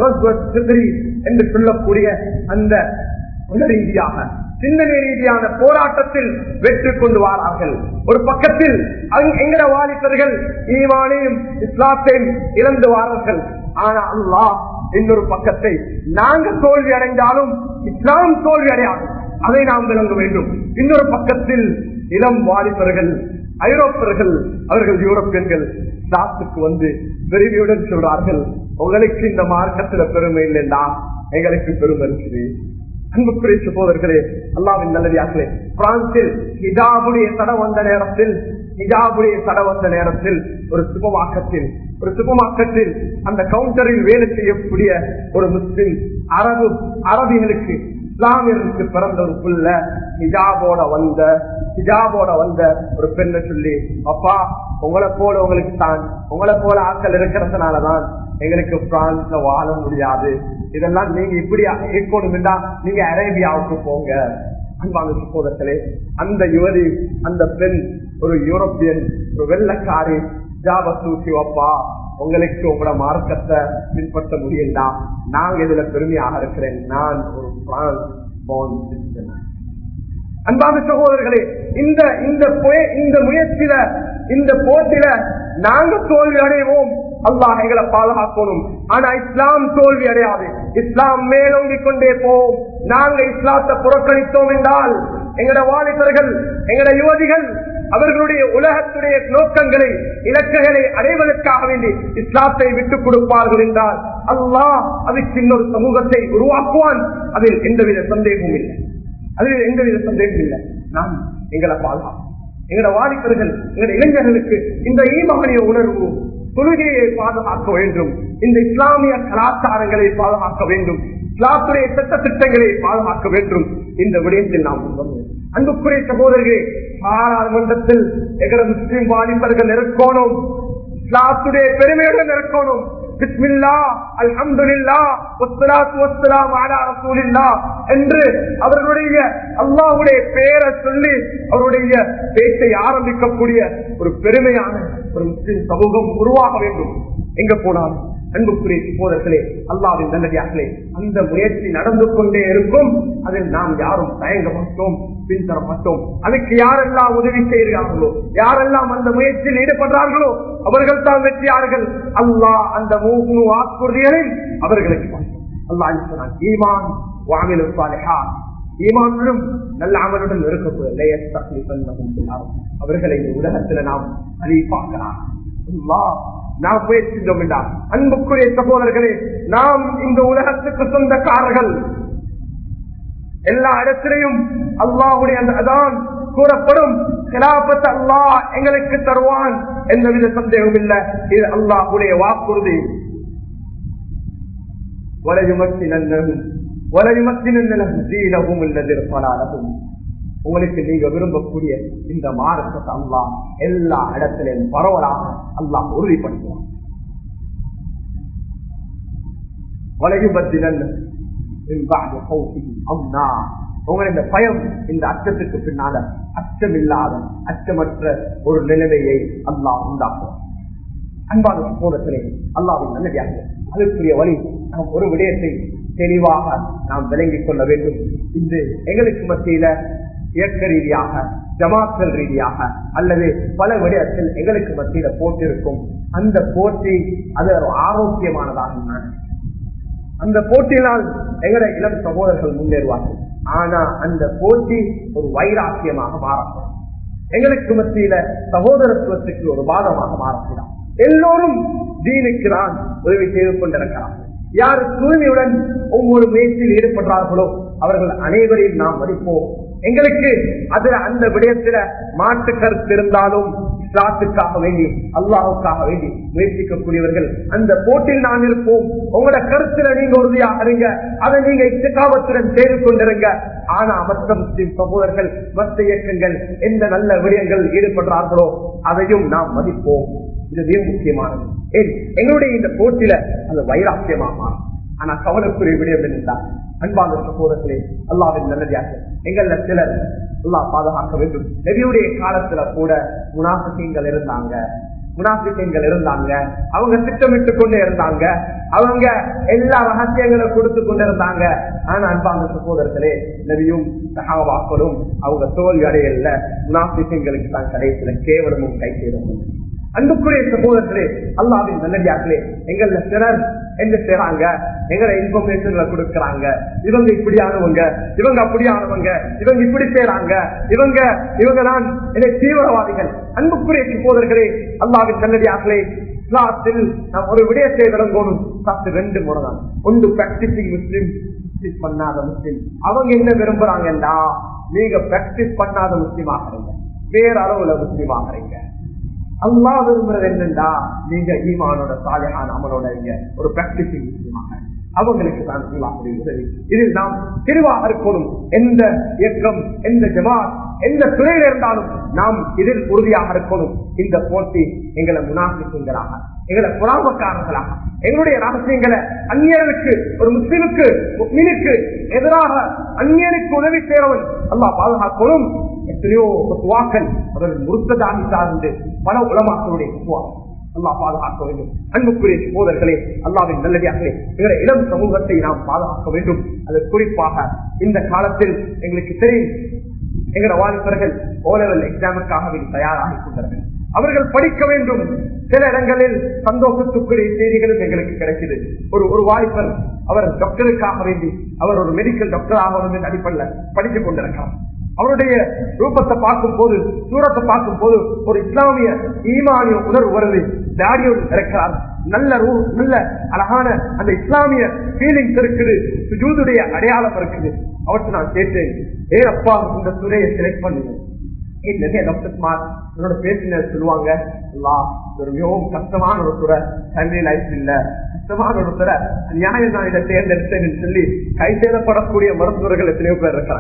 என்று சொல்லக்கூடிய அந்த உல ரீதியாக சிந்தனை ரீதியான போராட்டத்தில் வெற்றி கொண்டு வாரார்கள் ஒரு பக்கத்தில் எங்கட வாலிபர்கள் ஈவானையும் இஸ்லாத்தையும் இழந்து வாரார்கள் ஆனா அல்லாஹ் இன்னொரு பக்கத்தை நாங்க தோல்வி அடைந்தாலும் இஸ்லாம் தோல்வி அடையாது அதை நாம் விளங்க வேண்டும் இன்னொரு பக்கத்தில் இளம் வாலிபர்கள் ஐரோப்பியர்கள் அவர்கள் யூரோப்பியன்கள் இஸ்லாத்துக்கு வந்து விரைவியுடன் சொல்றார்கள் உங்களுக்கு இந்த மார்க்கத்துல பெருமை இல்லைன்னா எங்களுக்கு பெருமை இருக்குது அன்புக்குரிய சகோதரர்களே அல்லாவின் நல்லதார்களே பிரான்சில் ஹிஜாபுடைய தடை வந்த நேரத்தில் ஹிஜாபுடைய தடை வந்த நேரத்தில் ஒரு சுபமாக்கத்தில் ஒரு சுபமாக்கத்தில் அந்த கவுண்டரில் வேலை செய்யக்கூடிய ஒரு முஸ்லிம் அரபு அரபிகளுக்கு இஸ்லாமியர்களுக்கு பிறந்த ஒரு புள்ள ஹிஜாபோட வந்த ஹிஜாபோட வந்த ஒரு பெண்ணை சொல்லி அப்பா உங்களை போல உங்களுக்கு தான் உங்களை போல ஆட்கள் இருக்கிறதுனாலதான் எங்களுக்கு பிரான்ஸ்ல வாழ முடியாது இதெல்லாம் நீங்க இப்படி இருக்கணும்டா நீங்க அரேபியாவுக்கு போங்க அன்பான சகோதரர்களே அந்த யுவதி அந்த பெண் ஒரு யூரோப்பியன் ஒரு வெள்ளக்காரி ஜாப தூக்கி வப்பா உங்களுக்கு உங்களோட மார்க்கத்தை பின்பற்ற முடியலா நாங்க இதுல பெருமையாக இருக்கிறேன் நான் ஒரு பிரான்ஸ் born citizen. அன்பான சகோதரர்களே இந்த இந்த இந்த முயற்சியில இந்த போட்டியில நாங்க தோல்வி அடைவோம் அல்லாஹ் எங்களை பாதுகாக்கணும் ஆனா இஸ்லாம் தோல்வி அடையாது இஸ்லாம் மேலோங்கி கொண்டே போவோம் நாங்க இஸ்லாத்தை புறக்கணித்தோம் என்றால் எங்கட வாலிபர்கள் எங்கட யுவதிகள் அவர்களுடைய உலகத்துடைய நோக்கங்களை இலக்குகளை அடைவதற்காக வேண்டி இஸ்லாத்தை விட்டுக் கொடுப்பார்கள் என்றால் அல்லாஹ் அதுக்கு இன்னொரு சமூகத்தை உருவாக்குவான் அதில் எந்தவித சந்தேகமும் இல்லை அதில் எந்தவித சந்தேகம் இல்லை நாம் எங்களை பாதுகாப்போம் எங்களோட வாலிபர்கள் எங்களோட இளைஞர்களுக்கு இந்த ஈமானிய உணர்வு தொழுகையை பாதுகாக்க வேண்டும் இந்த இஸ்லாமிய கலாச்சாரங்களை பாதுகாக்க வேண்டும் இஸ்லாத்துடைய சட்ட திட்டங்களை பாதுகாக்க வேண்டும் இந்த விடயத்தில் நாம் சொல்லுவோம் அன்புக்குரிய சகோதரர்களே பாராளுமன்றத்தில் எங்களோட முஸ்லிம் வாலிபர்கள் இருக்கணும் இஸ்லாத்துடைய பெருமையுடன் இருக்கணும் பிஸ்மில்லா அல்ஹம்துலில்லா வஸ்ஸலாத்து வஸ்ஸலாமு அலா ரசூலில்லா என்று அவர்களுடைய அல்லாஹ்வுடைய பெயரை சொல்லி அவருடைய பேச்சை ஆரம்பிக்கக்கூடிய ஒரு பெருமையான ஒரு முஸ்லிம் சமூகம் உருவாக வேண்டும் எங்க போனாலும் அன்புக்குரிய சகோதரர்களே அல்லாவின் நல்லடியார்களே அந்த முயற்சி நடந்து கொண்டே இருக்கும் அதில் நாம் யாரும் தயங்க மாட்டோம் பின்தர மாட்டோம் அதுக்கு யாரெல்லாம் உதவி செய்கிறார்களோ யாரெல்லாம் அந்த முயற்சியில் ஈடுபடுறார்களோ அவர்கள் தான் வெற்றியார்கள் அல்லாஹ் அந்த மூணு வாக்குறுதிகளில் அவர்களுக்கு அல்லாஹ் சொன்னான் ஈமான் வாமிலு சாலிஹா ஈமானுடன் நல்ல அமலுடன் இருக்கக்கூடிய அவர்களை இந்த உலகத்துல நாம் அழிப்பாக்கலாம் நாம் முயற்சித்தோம் என்றார் அன்புக்குரிய சகோதரர்களே நாம் இந்த உலகத்துக்கு சொந்தக்காரர்கள் எல்லா இடத்திலையும் அல்லாஹுடைய அந்த அதான் கூறப்படும் கிலாபத் அல்லாஹ் எங்களுக்கு தருவான் எந்தவித சந்தேகம் இல்லை இது அல்லாஹுடைய வாக்குறுதி உங்களுக்கு நீங்க விரும்பக்கூடிய இந்த மார்க்கத்தை அல்லா எல்லா இடத்திலும் பரவலாக அல்லாஹ் உறுதிப்படுத்துவான் உங்களுடைய பயம் இந்த அச்சத்துக்கு பின்னால அச்சமில்லாத அச்சமற்ற ஒரு நிலைமையை அல்லாஹ் உண்டாக்குவான் அன்பான சமூகத்திலே அல்லாவின் நல்லதாக அதற்குரிய வழி நாம் ஒரு விடயத்தை தெளிவாக நாம் விளங்கிக் கொள்ள வேண்டும் இன்று எங்களுக்கு மத்தியில இயக்க ரீதியாக ஜமாத்தல் ரீதியாக அல்லது பல விடயத்தில் எங்களுக்கு மத்தியில போட்டிருக்கும் அந்த போட்டி அது ஒரு ஆரோக்கியமானதாக அந்த போட்டியினால் எங்களை இளம் சகோதரர்கள் முன்னேறுவார்கள் ஆனா அந்த போட்டி ஒரு வைராக்கியமாக மாறப்படும் எங்களுக்கு மத்தியில சகோதரத்துவத்துக்கு ஒரு பாதமாக மாறப்படும் எல்லோரும் தீனுக்கு தான் உதவி செய்து கொண்டிருக்கிறார்கள் யார் தூய்மையுடன் ஒவ்வொரு முயற்சியில் ஈடுபடுறார்களோ அவர்கள் அனைவரையும் நாம் மதிப்போம் எங்களுக்கு அதுல அந்த விடயத்துல மாற்று கருத்து இருந்தாலும் இஸ்லாத்துக்காக வேண்டி அல்லாஹுக்காக வேண்டி முயற்சிக்கக்கூடியவர்கள் அந்த போட்டியில் நான் இருப்போம் உங்களோட கருத்துல நீங்க உறுதியாக இருங்க அதை நீங்க இச்சகாவத்துடன் செய்து கொண்டிருங்க ஆனா மற்ற முஸ்லிம் சகோதரர்கள் மற்ற இயக்கங்கள் எந்த நல்ல விடயங்கள் ஈடுபடுறார்களோ அதையும் நாம் மதிப்போம் இது மிக முக்கியமானது ஏன் எங்களுடைய இந்த போட்டியில அது வைராக்கியமாக மாறும் ஆனா கவலைக்குரிய விடயம் என்னென்றால் அன்பான சகோதரர்களே அல்லாவின் நல்லதாக எங்கள்ல சிலர் அல்லாஹ் பாதுகாக்க வேண்டும் நபியுடைய காலத்துல கூட முனாசிக்கங்கள் இருந்தாங்க முனாசிக்கங்கள் இருந்தாங்க அவங்க திட்டமிட்டு கொண்டே இருந்தாங்க அவங்க எல்லா ரகசியங்களும் கொடுத்து கொண்டு இருந்தாங்க ஆனா அன்பான சகோதரர்களே நபியும் சகாவாக்களும் அவங்க தோல்வி அடையல முனாசிக்கங்களுக்கு தான் கடைசியில கேவலமும் கை சேரும் அன்புக்குரிய சகோதரர்களே அல்லாவின் நல்லடியார்களே எங்கள்ல சிலர் என்ன செய்யறாங்க எங்களை இன்ஃபர்மேஷன்ல கொடுக்கறாங்க இவங்க இப்படியானவங்க இவங்க அப்படியானவங்க இவங்க இப்படி செய்யறாங்க இவங்க இவங்க தான் என்னை தீவிரவாதிகள் அன்புக்குரிய சகோதரர்களே அல்லாவின் நல்லடியார்களே இஸ்லாத்தில் நாம் ஒரு விடயத்தை விளங்கணும் சாத்து ரெண்டு முறை தான் ஒன்று பிராக்டிசிங் முஸ்லிம் பண்ணாத முஸ்லிம் அவங்க என்ன விரும்புறாங்கன்னா நீங்க பிராக்டிஸ் பண்ணாத முஸ்லிம் ஆகிறீங்க வேற அளவுல முஸ்லிம் ஆகிறீங்க அல்லா விரும்புறது என்னண்டா நீங்க ஈமானோட சாலையான அமலோட இங்க ஒரு பிராக்டிசிங் முஸ்லிமாக அவங்களுக்கு தான் அல்லாஹுடைய உதவி இதில் நாம் தெளிவாக இருக்கணும் எந்த இயக்கம் எந்த ஜமாத் எந்த துறையில இருந்தாலும் நாம் இதில் உறுதியாக இருக்கணும் இந்த போட்டி எங்களை முனாசிக்குங்களாக எங்களை புறாமக்காரர்களாக எங்களுடைய ரகசியங்களை அந்நியருக்கு ஒரு முஸ்லிமுக்கு முஸ்லிமுக்கு எதிராக அந்நியனுக்கு உதவி செய்யறவன் அல்லாஹ் பாதுகாக்கணும் எத்தனையோ துவாக்கள் அவர்கள் முருத்ததாமி சார்ந்து பல உலமாக்களுடைய துவாக்கள் அல்லா பாதுகாக்க வேண்டும் அன்புக்குரிய சோதர்களே அல்லாவின் நல்லடியார்களே எங்களை இளம் சமூகத்தை நாம் பாதுகாக்க வேண்டும் அது குறிப்பாக இந்த காலத்தில் எங்களுக்கு தெரியும் எங்களோட வாலிபர்கள் ஓலவல் எக்ஸாமுக்காக தயாராகி கொண்டார்கள் அவர்கள் படிக்க வேண்டும் சில இடங்களில் சந்தோஷத்துக்குரிய செய்திகளும் எங்களுக்கு கிடைக்குது ஒரு ஒரு வாலிபர் அவர் டாக்டருக்காக வேண்டி அவர் ஒரு மெடிக்கல் டாக்டர் ஆகணும் அடிப்படையில் படித்துக் கொண்டிருக்கிறார் அவருடைய ரூபத்தை பார்க்கும் போது சூரத்தை பார்க்கும் போது ஒரு இஸ்லாமிய ஈமானிய உணர்வு வருது தாடியோடு இருக்கிறார் நல்ல ரூ நல்ல அழகான அந்த இஸ்லாமிய ஃபீலிங்ஸ் இருக்குது சுஜூதுடைய அடையாளம் இருக்குது அவற்றை நான் கேட்டேன் ஏ அப்பா இந்த துறையை செலக்ட் பண்ணுங்க நிறைய டாக்டர்ஸ்மார் என்னோட பேசினர் சொல்லுவாங்க ஒரு மிகவும் கஷ்டமான ஒரு துறை ஃபேமிலி லைஃப் இல்ல கஷ்டமான ஒரு துறை நியாயம் நான் இதை தேர்ந்தெடுத்தேன்னு சொல்லி கை சேதப்படக்கூடிய மருத்துவர்கள் எத்தனையோ பேர் இருக்கிறாங்க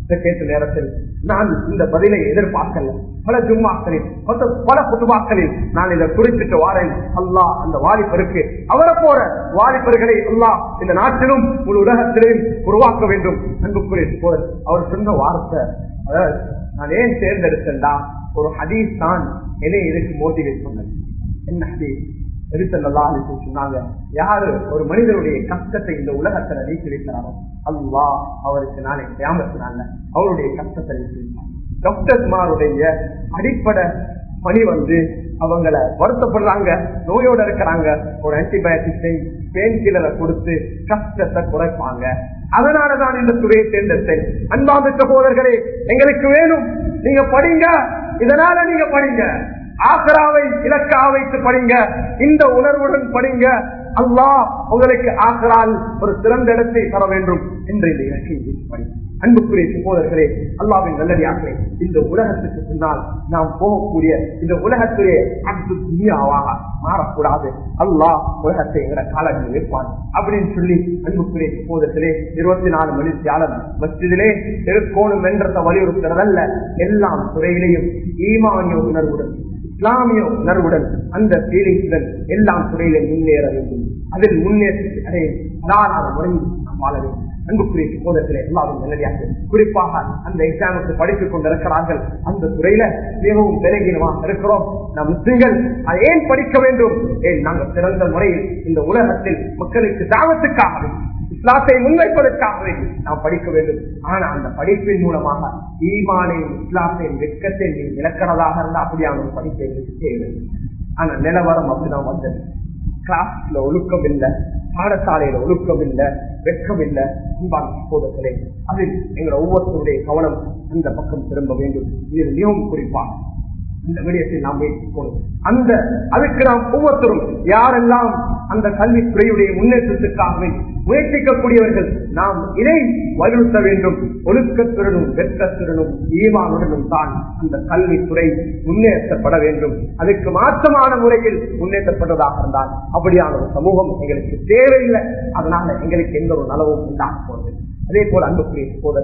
இதை கேட்ட நேரத்தில் நான் இந்த பதிலை எதிர்பார்க்கல பல ஜும்மாக்களில் பல பல குதுமாக்களில் நான் இதை குறிப்பிட்டு வாரேன் அல்லாஹ் அந்த வாலிபருக்கு அவரை போற வாலிபர்களை அல்லாஹ் இந்த நாட்டிலும் ஒரு உலகத்திலும் உருவாக்க வேண்டும் அன்புக்குரிய போர் அவர் சொன்ன வார்த்தை அதாவது நான் ஏன் தேர்ந்தெடுத்தேன்டா ஒரு ஹதீஸ் தான் என்னை இதுக்கு மோட்டிவேட் பண்ணது என்ன ஹதீஸ் எரிசல்லா சொன்னாங்க யாரு ஒரு மனிதனுடைய கஷ்டத்தை இந்த உலகத்துல நீக்கி வைக்கிறாரோ அல்லா அவருக்கு நாளை கிராமத்தினால அவருடைய கஷ்டத்தை நீக்கி வைப்பார் டாக்டர்மாருடைய அடிப்படை பணி வந்து அவங்கள வருத்தப்படுறாங்க நோயோட இருக்கிறாங்க ஒரு ஆன்டிபயோட்டிக்ஸை பெயின் கில்லரை கொடுத்து கஷ்டத்தை குறைப்பாங்க அதனாலதான் இந்த துறையை தேர்ந்தெடுத்தேன் அன்பாந்த சகோதரர்களே எங்களுக்கு வேணும் நீங்க படிங்க இதனால நீங்க படிங்க ஆசராவை இலக்கா வைத்து படிங்க இந்த உணர்வுடன் படிங்க அல்லாஹ் உங்களுக்கு ஆசரால் ஒரு சிறந்த இடத்தை தர வேண்டும் என்று இந்த இலக்கையை வைத்து படிங்க அன்புக்குரிய சகோதரர்களே அல்லாவின் நல்லடியார்களே இந்த உலகத்துக்கு பின்னால் நாம் போகக்கூடிய இந்த உலகத்துடைய அன்பு துணியாவாக மாறக்கூடாது அல்லாஹ் உலகத்தை எங்கட காலங்களில் வைப்பான் அப்படின்னு சொல்லி அன்புக்குரிய சகோதரர்களே இருபத்தி நாலு மணி தியாலம் மஸ்ஜிதிலே திருக்கோணம் என்றதை வலியுறுத்துறதல்ல எல்லாம் துறையிலையும் ஈமானிய உணர்வுடன் இஸ்லாமிய உணர்வுடன் அந்த ஃபீலிங்ஸுடன் எல்லாம் துறையில முன்னேற வேண்டும் அதில் முன்னேற்றி அடைய அதான முறையில் நாம் வாழ வேண்டும் அன்புக்குரிய சகோதரத்திலே எல்லாரும் நல்லதாக குறிப்பாக அந்த எக்ஸாமுக்கு படித்துக் கொண்டிருக்கிறார்கள் அந்த துறையில மிகவும் பெருகினமாக இருக்கிறோம் நம் முஸ்லிம்கள் அதை ஏன் படிக்க வேண்டும் ஏன் நாங்கள் சிறந்த முறையில் இந்த உலகத்தில் மக்களுக்கு தாவத்துக்காக இஸ்லாத்தை முன்வைப்பதற்காகவே நாம் படிக்க வேண்டும் ஆனா அந்த படிப்பின் மூலமாக ஈமானையும் இஸ்லாத்தையும் வெட்கத்தை நீ இழக்கிறதாக இருந்தால் அப்படியான ஒரு படிப்பை எங்களுக்கு தேவை ஆனா நிலவரம் அப்படிதான் வந்தது கிளாஸ்ல ஒழுக்கம் இல்லை பாடசாலையில ஒழுக்கம் இல்லை வெட்கம் இல்லை அன்பான சகோதரர்களே அதில் எங்களை ஒவ்வொருத்தருடைய கவனம் அந்த பக்கம் திரும்ப வேண்டும் இது மிகவும் குறிப்பாக இந்த விடயத்தை நாம் வைத்துக்கொள்ளும் அந்த அதுக்கு நாம் ஒவ்வொருத்தரும் யாரெல்லாம் அந்த கல்வித்துறையுடைய முன்னேற்றத்துக்காகவே முயற்சிக்கக்கூடியவர்கள் நாம் இதை வலியுறுத்த வேண்டும் ஒழுக்கத்துடனும் வெற்றத்துடனும் ஈவானுடனும் தான் அந்த கல்வித்துறை முன்னேற்றப்பட வேண்டும் அதுக்கு மாற்றமான முறையில் முன்னேற்றப்படுவதாக இருந்தால் அப்படியான ஒரு சமூகம் எங்களுக்கு தேவையில்லை அதனால எங்களுக்கு எந்த ஒரு நலவும் உண்டாக போகிறது அதே போல அன்புக்குரிய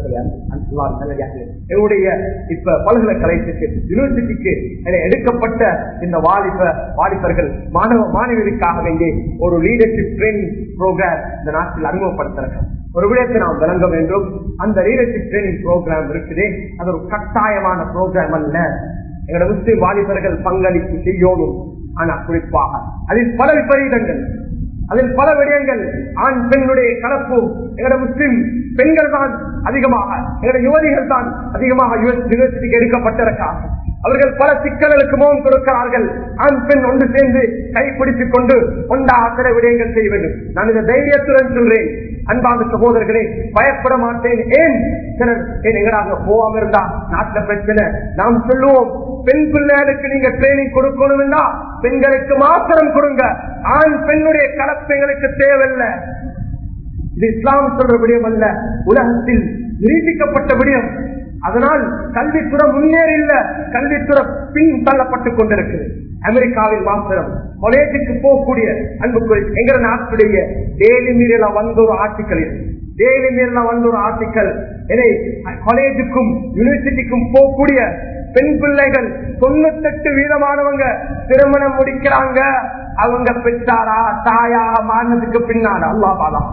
சகோதரர்களே என்னுடைய இப்ப பல்கலைக்கழகத்துக்கு யூனிவர்சிட்டிக்கு எடுக்கப்பட்ட இந்த வாலிப வாலிபர்கள் மாணவ மாணவியருக்காக வேண்டி ஒரு லீடர்ஷிப் ட்ரைனிங் ப்ரோக்ராம் இந்த நாட்டில் அறிமுகப்படுத்திருக்கோம் ஒரு விடயத்தை நாம் விளங்க வேண்டும் அந்த லீடர்ஷிப் ட்ரைனிங் ப்ரோக்ராம் இருக்குது அது ஒரு கட்டாயமான ப்ரோக்ராம் அல்ல எங்களோட முஸ்லிம் வாலிபர்கள் பங்களிப்பு செய்யணும் ஆனா குறிப்பாக அதில் பல விபரீதங்கள் அதில் பல விடயங்கள் ஆண் பெண்ணுடைய கலப்பு எங்களோட முஸ்லிம் பெண்கள் தான் அதிகமாக எங்களோட யுவதிகள் தான் அதிகமாக யூனிவர்சிட்டிக்கு எடுக்கப்பட்டிருக்காங்க அவர்கள் பல சிக்கல்களுக்கு முகம் கொடுக்கிறார்கள் ஆண் பெண் ஒன்று சேர்ந்து கைப்பிடித்துக் கொண்டு கொண்டா சில விடயங்கள் செய்ய வேண்டும் நான் இந்த தைரியத்துடன் சொல்றேன் அன்பான சகோதரர்களே பயப்பட மாட்டேன் ஏன் சிலர் ஏன் எங்கடாக போகாம இருந்தா நாட்டுல பிரச்சனை நாம் சொல்லுவோம் பெண் பிள்ளைகளுக்கு நீங்க ட்ரைனிங் கொடுக்கணும்னா பெண்களுக்கு மாத்திரம் கொடுங்க ஆண் பெண்ணுடைய கலப்பு எங்களுக்கு தேவையில்லை இது இஸ்லாம் சொல்ற விடயம் அல்ல உலகத்தில் நிரூபிக்கப்பட்ட விடயம் அதனால் கல்வித்துறை முன்னேறி இல்ல கல்வித்துறை பின் தள்ளப்பட்டுக் கொண்டிருக்கிறது அமெரிக்காவில் மாத்திரம் காலேஜுக்கு போகக்கூடிய அன்புக்குறை எங்க நாட்டுடைய டெய்லி மீறில வந்த ஒரு ஆர்டிக்கல் டெய்லி மீறில வந்த ஒரு ஆர்டிக்கல் இதை காலேஜுக்கும் யூனிவர்சிட்டிக்கும் போகக்கூடிய பெண் பிள்ளைகள் தொண்ணூத்தெட்டு வீதமானவங்க திருமணம் முடிக்கிறாங்க அவங்க பெற்றாரா தாயா மாறினதுக்கு பின்னால அல்லா பாதம்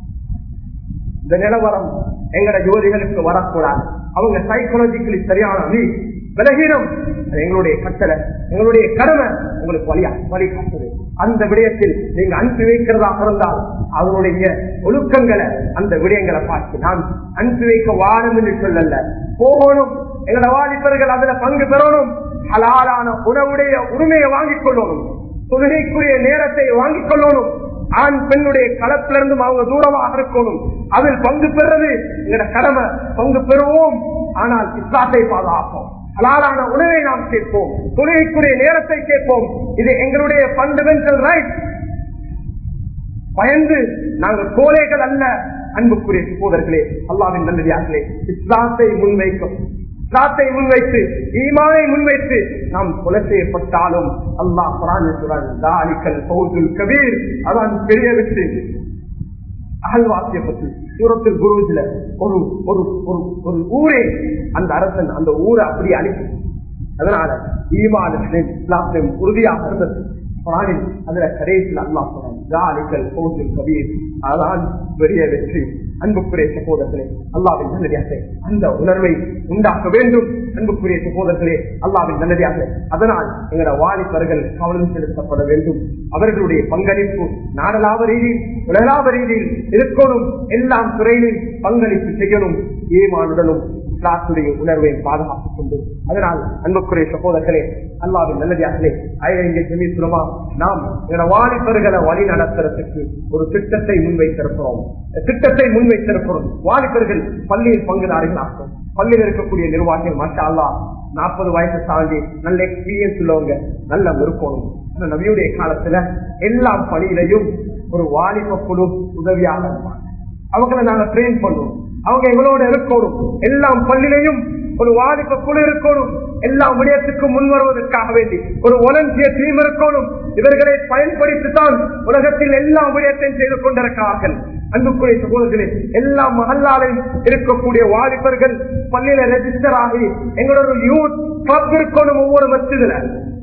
இந்த நிலவரம் எங்கட ஜோதிகளுக்கு வரக்கூடாது அவங்க சைக்கோலஜிக்கலி சரியான வீக் விலகீனம் எங்களுடைய கட்டளை எங்களுடைய கடமை உங்களுக்கு வழியா வழி காட்டுது அந்த விடயத்தில் நீங்க அனுப்பி வைக்கிறதாக இருந்தால் அவருடைய ஒழுக்கங்களை அந்த விடயங்களை பார்த்து நான் அனுப்பி வைக்க வாரம் என்று சொல்லல போகணும் எங்களோட வாலிபர்கள் அதுல பங்கு பெறணும் ஹலாலான உணவுடைய உரிமையை வாங்கிக் கொள்ளணும் தொழுகைக்குரிய நேரத்தை வாங்கிக் கொள்ளணும் ஆண் பெண்ணுடைய களத்திலிருந்தும் அவங்க தூரமாக இருக்கணும் அதில் பங்கு பெறது எங்களோட கடமை பங்கு பெறுவோம் ஆனால் இஸ்லாத்தை பாதுகாப்போம் ஹலாலான உணவை நாம் கேட்போம் தொழுகைக்குரிய நேரத்தை கேட்போம் இது எங்களுடைய பண்டமெண்டல் ரைட் பயந்து நாங்கள் கோலைகள் அல்ல அன்புக்குரிய சகோதரர்களே அல்லாவின் நல்லதார்களே இஸ்லாத்தை முன்வைக்கும் இஸ்லாத்தை முன்வைத்து ஈமானை முன்வைத்து நாம் கொலை செய்யப்பட்டாலும் அல்லாஹ் குரான் கபீர் அதான் பெரிய வெற்றி அகழ்வாசிய பற்றி சூரத்தில் குருஜில ஒரு ஒரு ஒரு ஒரு ஊரே அந்த அரசன் அந்த ஊரை அப்படியே அழிக்கும் அதனால ஈமானிலும் இஸ்லாத்திலும் உறுதியாக இருந்தது குரானில் அதுல கடைசியில் அல்லாஹ் சொன்னான் போதில் கபீர் அதான் பெரிய வெற்றி அன்புக்குரிய சகோதரர்களே அல்லாவின் நல்லடியாக அந்த உணர்வை உண்டாக்க வேண்டும் அன்புக்குரிய சகோதரர்களே அல்லாவின் நல்லடியாக அதனால் எங்களோட வாலிபர்கள் கவனம் செலுத்தப்பட வேண்டும் அவர்களுடைய பங்களிப்பு நாடலாவ ரீதியில் உலகளாவ ரீதியில் இருக்கணும் எல்லாம் துறையிலும் பங்களிப்பு செய்யணும் ஈமானுடனும் இஸ்லாத்துடைய உணர்வை பாதுகாத்துக் கொண்டு அதனால் அன்புக்குரிய சகோதரர்களே அல்லாவின் நல்லதாகலே ஐயங்க செமிசுலமா நாம் எங்களோட வாலிபர்களை வழி நடத்துறதுக்கு ஒரு திட்டத்தை முன்வைத்திருக்கிறோம் திட்டத்தை முன்வைத்திருக்கிறோம் வாலிபர்கள் பள்ளியில் பங்குதாரிகளாகும் பள்ளியில் இருக்கக்கூடிய நிர்வாகிகள் மாஷா அல்லா நாற்பது வயசு தாண்டி நல்ல எக்ஸ்பீரியன்ஸ் உள்ளவங்க நல்ல இருக்கணும் ஆனா நபியுடைய காலத்துல எல்லா பணியிலையும் ஒரு வாலிப குழு உதவியாக இருப்பாங்க அவங்களை நாங்க ட்ரெயின் பண்ணுவோம் அவங்க எங்களோட இருக்கணும் எல்லாம் பள்ளிலையும் ஒரு வாலிப குழு இருக்கணும் எல்லா விடயத்துக்கும் முன் வருவதற்காக வேண்டி ஒரு ஒலம்பியர் டீம் இருக்கணும் இவர்களை பயன்படுத்தித்தான் உலகத்தில் எல்லா விடயத்தையும் செய்து கொண்டிருக்கிறார்கள் அன்புக்குரிய சகோதரர்களே எல்லா மகல்லாலையும் இருக்கக்கூடிய வாலிபர்கள் பள்ளியில ரெஜிஸ்டர் ஆகி எங்களோட ஒரு யூத் கிளப் இருக்கணும் ஒவ்வொரு மசிதில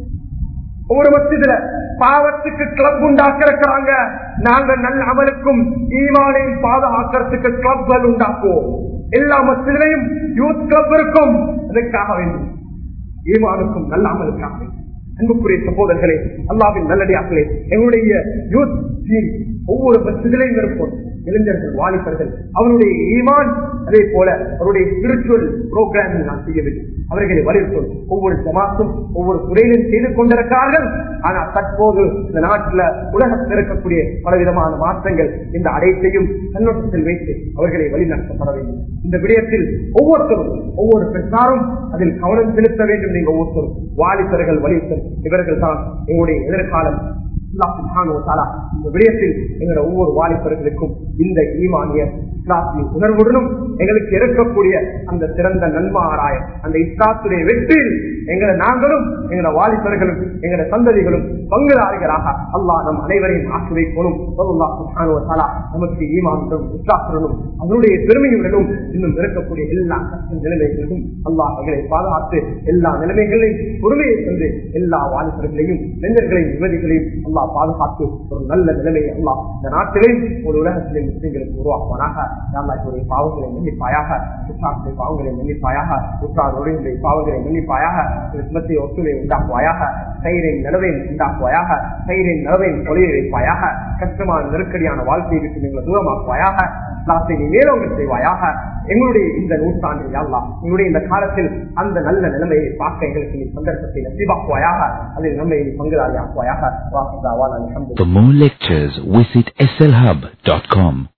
ஒவ்வொரு மசிதில பாவத்துக்கு கிளப் உண்டாக்க இருக்கிறாங்க நாங்க நல்ல அமலுக்கும் ஈமானையும் பாதுகாக்கிறதுக்கு கிளப்கள் உண்டாக்குவோம் எல்லா மசிதிலையும் யூத் கிளப் இருக்கும் அதற்காக வேண்டும் ஈமானுக்கும் நல்ல அமலுக்காக வேண்டும் அன்புக்குரிய சகோதரர்களே அல்லாவின் நல்லடியார்களே எங்களுடைய யூத் டீம் ஒவ்வொரு பஸ்திலையும் இருப்போம் இளைஞர்கள் வாலிபர்கள் அவருடைய ஈமான் அதே போல அவருடைய ஸ்பிரிச்சுவல் புரோகிராமில் நான் செய்ய வேண்டும் அவர்களை வலியுறுத்தும் ஒவ்வொரு ஜமாத்தும் ஒவ்வொரு துறையிலும் செய்து கொண்டிருக்கிறார்கள் ஆனால் தற்போது இந்த நாட்டில் உலகத்தில் இருக்கக்கூடிய பலவிதமான மாற்றங்கள் இந்த அனைத்தையும் கண்ணோட்டத்தில் வைத்து அவர்களை வழிநடத்தப்பட வேண்டும் இந்த விடயத்தில் ஒவ்வொருத்தரும் ஒவ்வொரு பெற்றாரும் அதில் கவனம் செலுத்த வேண்டும் நீங்கள் ஒவ்வொருத்தரும் வாலிபர்கள் வலியுறுத்தல் இவர்கள் தான் எங்களுடைய எதிர்காலம் இந்த விடயத்தில் எங்களுடைய ஒவ்வொரு வாலிபர்களுக்கும் இந்த ஈமானிய இஸ்லாத்தின் உணர்வுடனும் எங்களுக்கு இருக்கக்கூடிய அந்த சிறந்த நன்மாராய அந்த இஸ்லாத்துடைய வெற்றியில் எங்களை நாங்களும் எங்களோட வாலிபர்களும் எங்களோட சந்ததிகளும் பங்குதாரிகளாக அல்லாஹ் நம் அனைவரையும் ஆக்கி வைக்கணும் நமக்கு ஈமானுடன் இஸ்லாத்துடனும் அதனுடைய பெருமையுடனும் இன்னும் இருக்கக்கூடிய எல்லா கஷ்ட நிலைமைகளிலும் அல்லாஹ் எங்களை பாதுகாத்து எல்லா நிலைமைகளையும் பொறுமையை தந்து எல்லா வாலிபர்களையும் இளைஞர்களையும் யுவதிகளையும் அல்லாஹ் பாதுகாத்து ஒரு நல்ல நிலைமையை அல்லாஹ் இந்த நாட்டிலேயும் ஒரு உலகத்திலே முஸ்லிம்களுக்கு உருவாக்குவானாக ராமலாஜுடைய பாவங்களை மன்னிப்பாயாக உற்றாருடைய பாவங்களை மன்னிப்பாயாக உற்றாருடைய பாவங்களை மன்னிப்பாயாக விஸ்வத்தை ஒத்துழை உண்டாக்குவாயாக கயிறை நிலவை உண்டாக்குவாயாக கயிறை நிலவை கொலையை வைப்பாயாக கஷ்டமான நெருக்கடியான வாழ்க்கையை விட்டு எங்களை தூரமாக்குவாயாக இஸ்லாத்தை நீ மேலோங்க செய்வாயாக எங்களுடைய இந்த நூற்றாண்டில் யாழ்லா எங்களுடைய இந்த காலத்தில் அந்த நல்ல நிலைமையை பார்க்க எங்களுக்கு நீ சந்தர்ப்பத்தை நசீபாக்குவாயாக அதில் நம்மை நீ பங்குதாரி ஆக்குவாயாக For more lectures, visit slhub.com.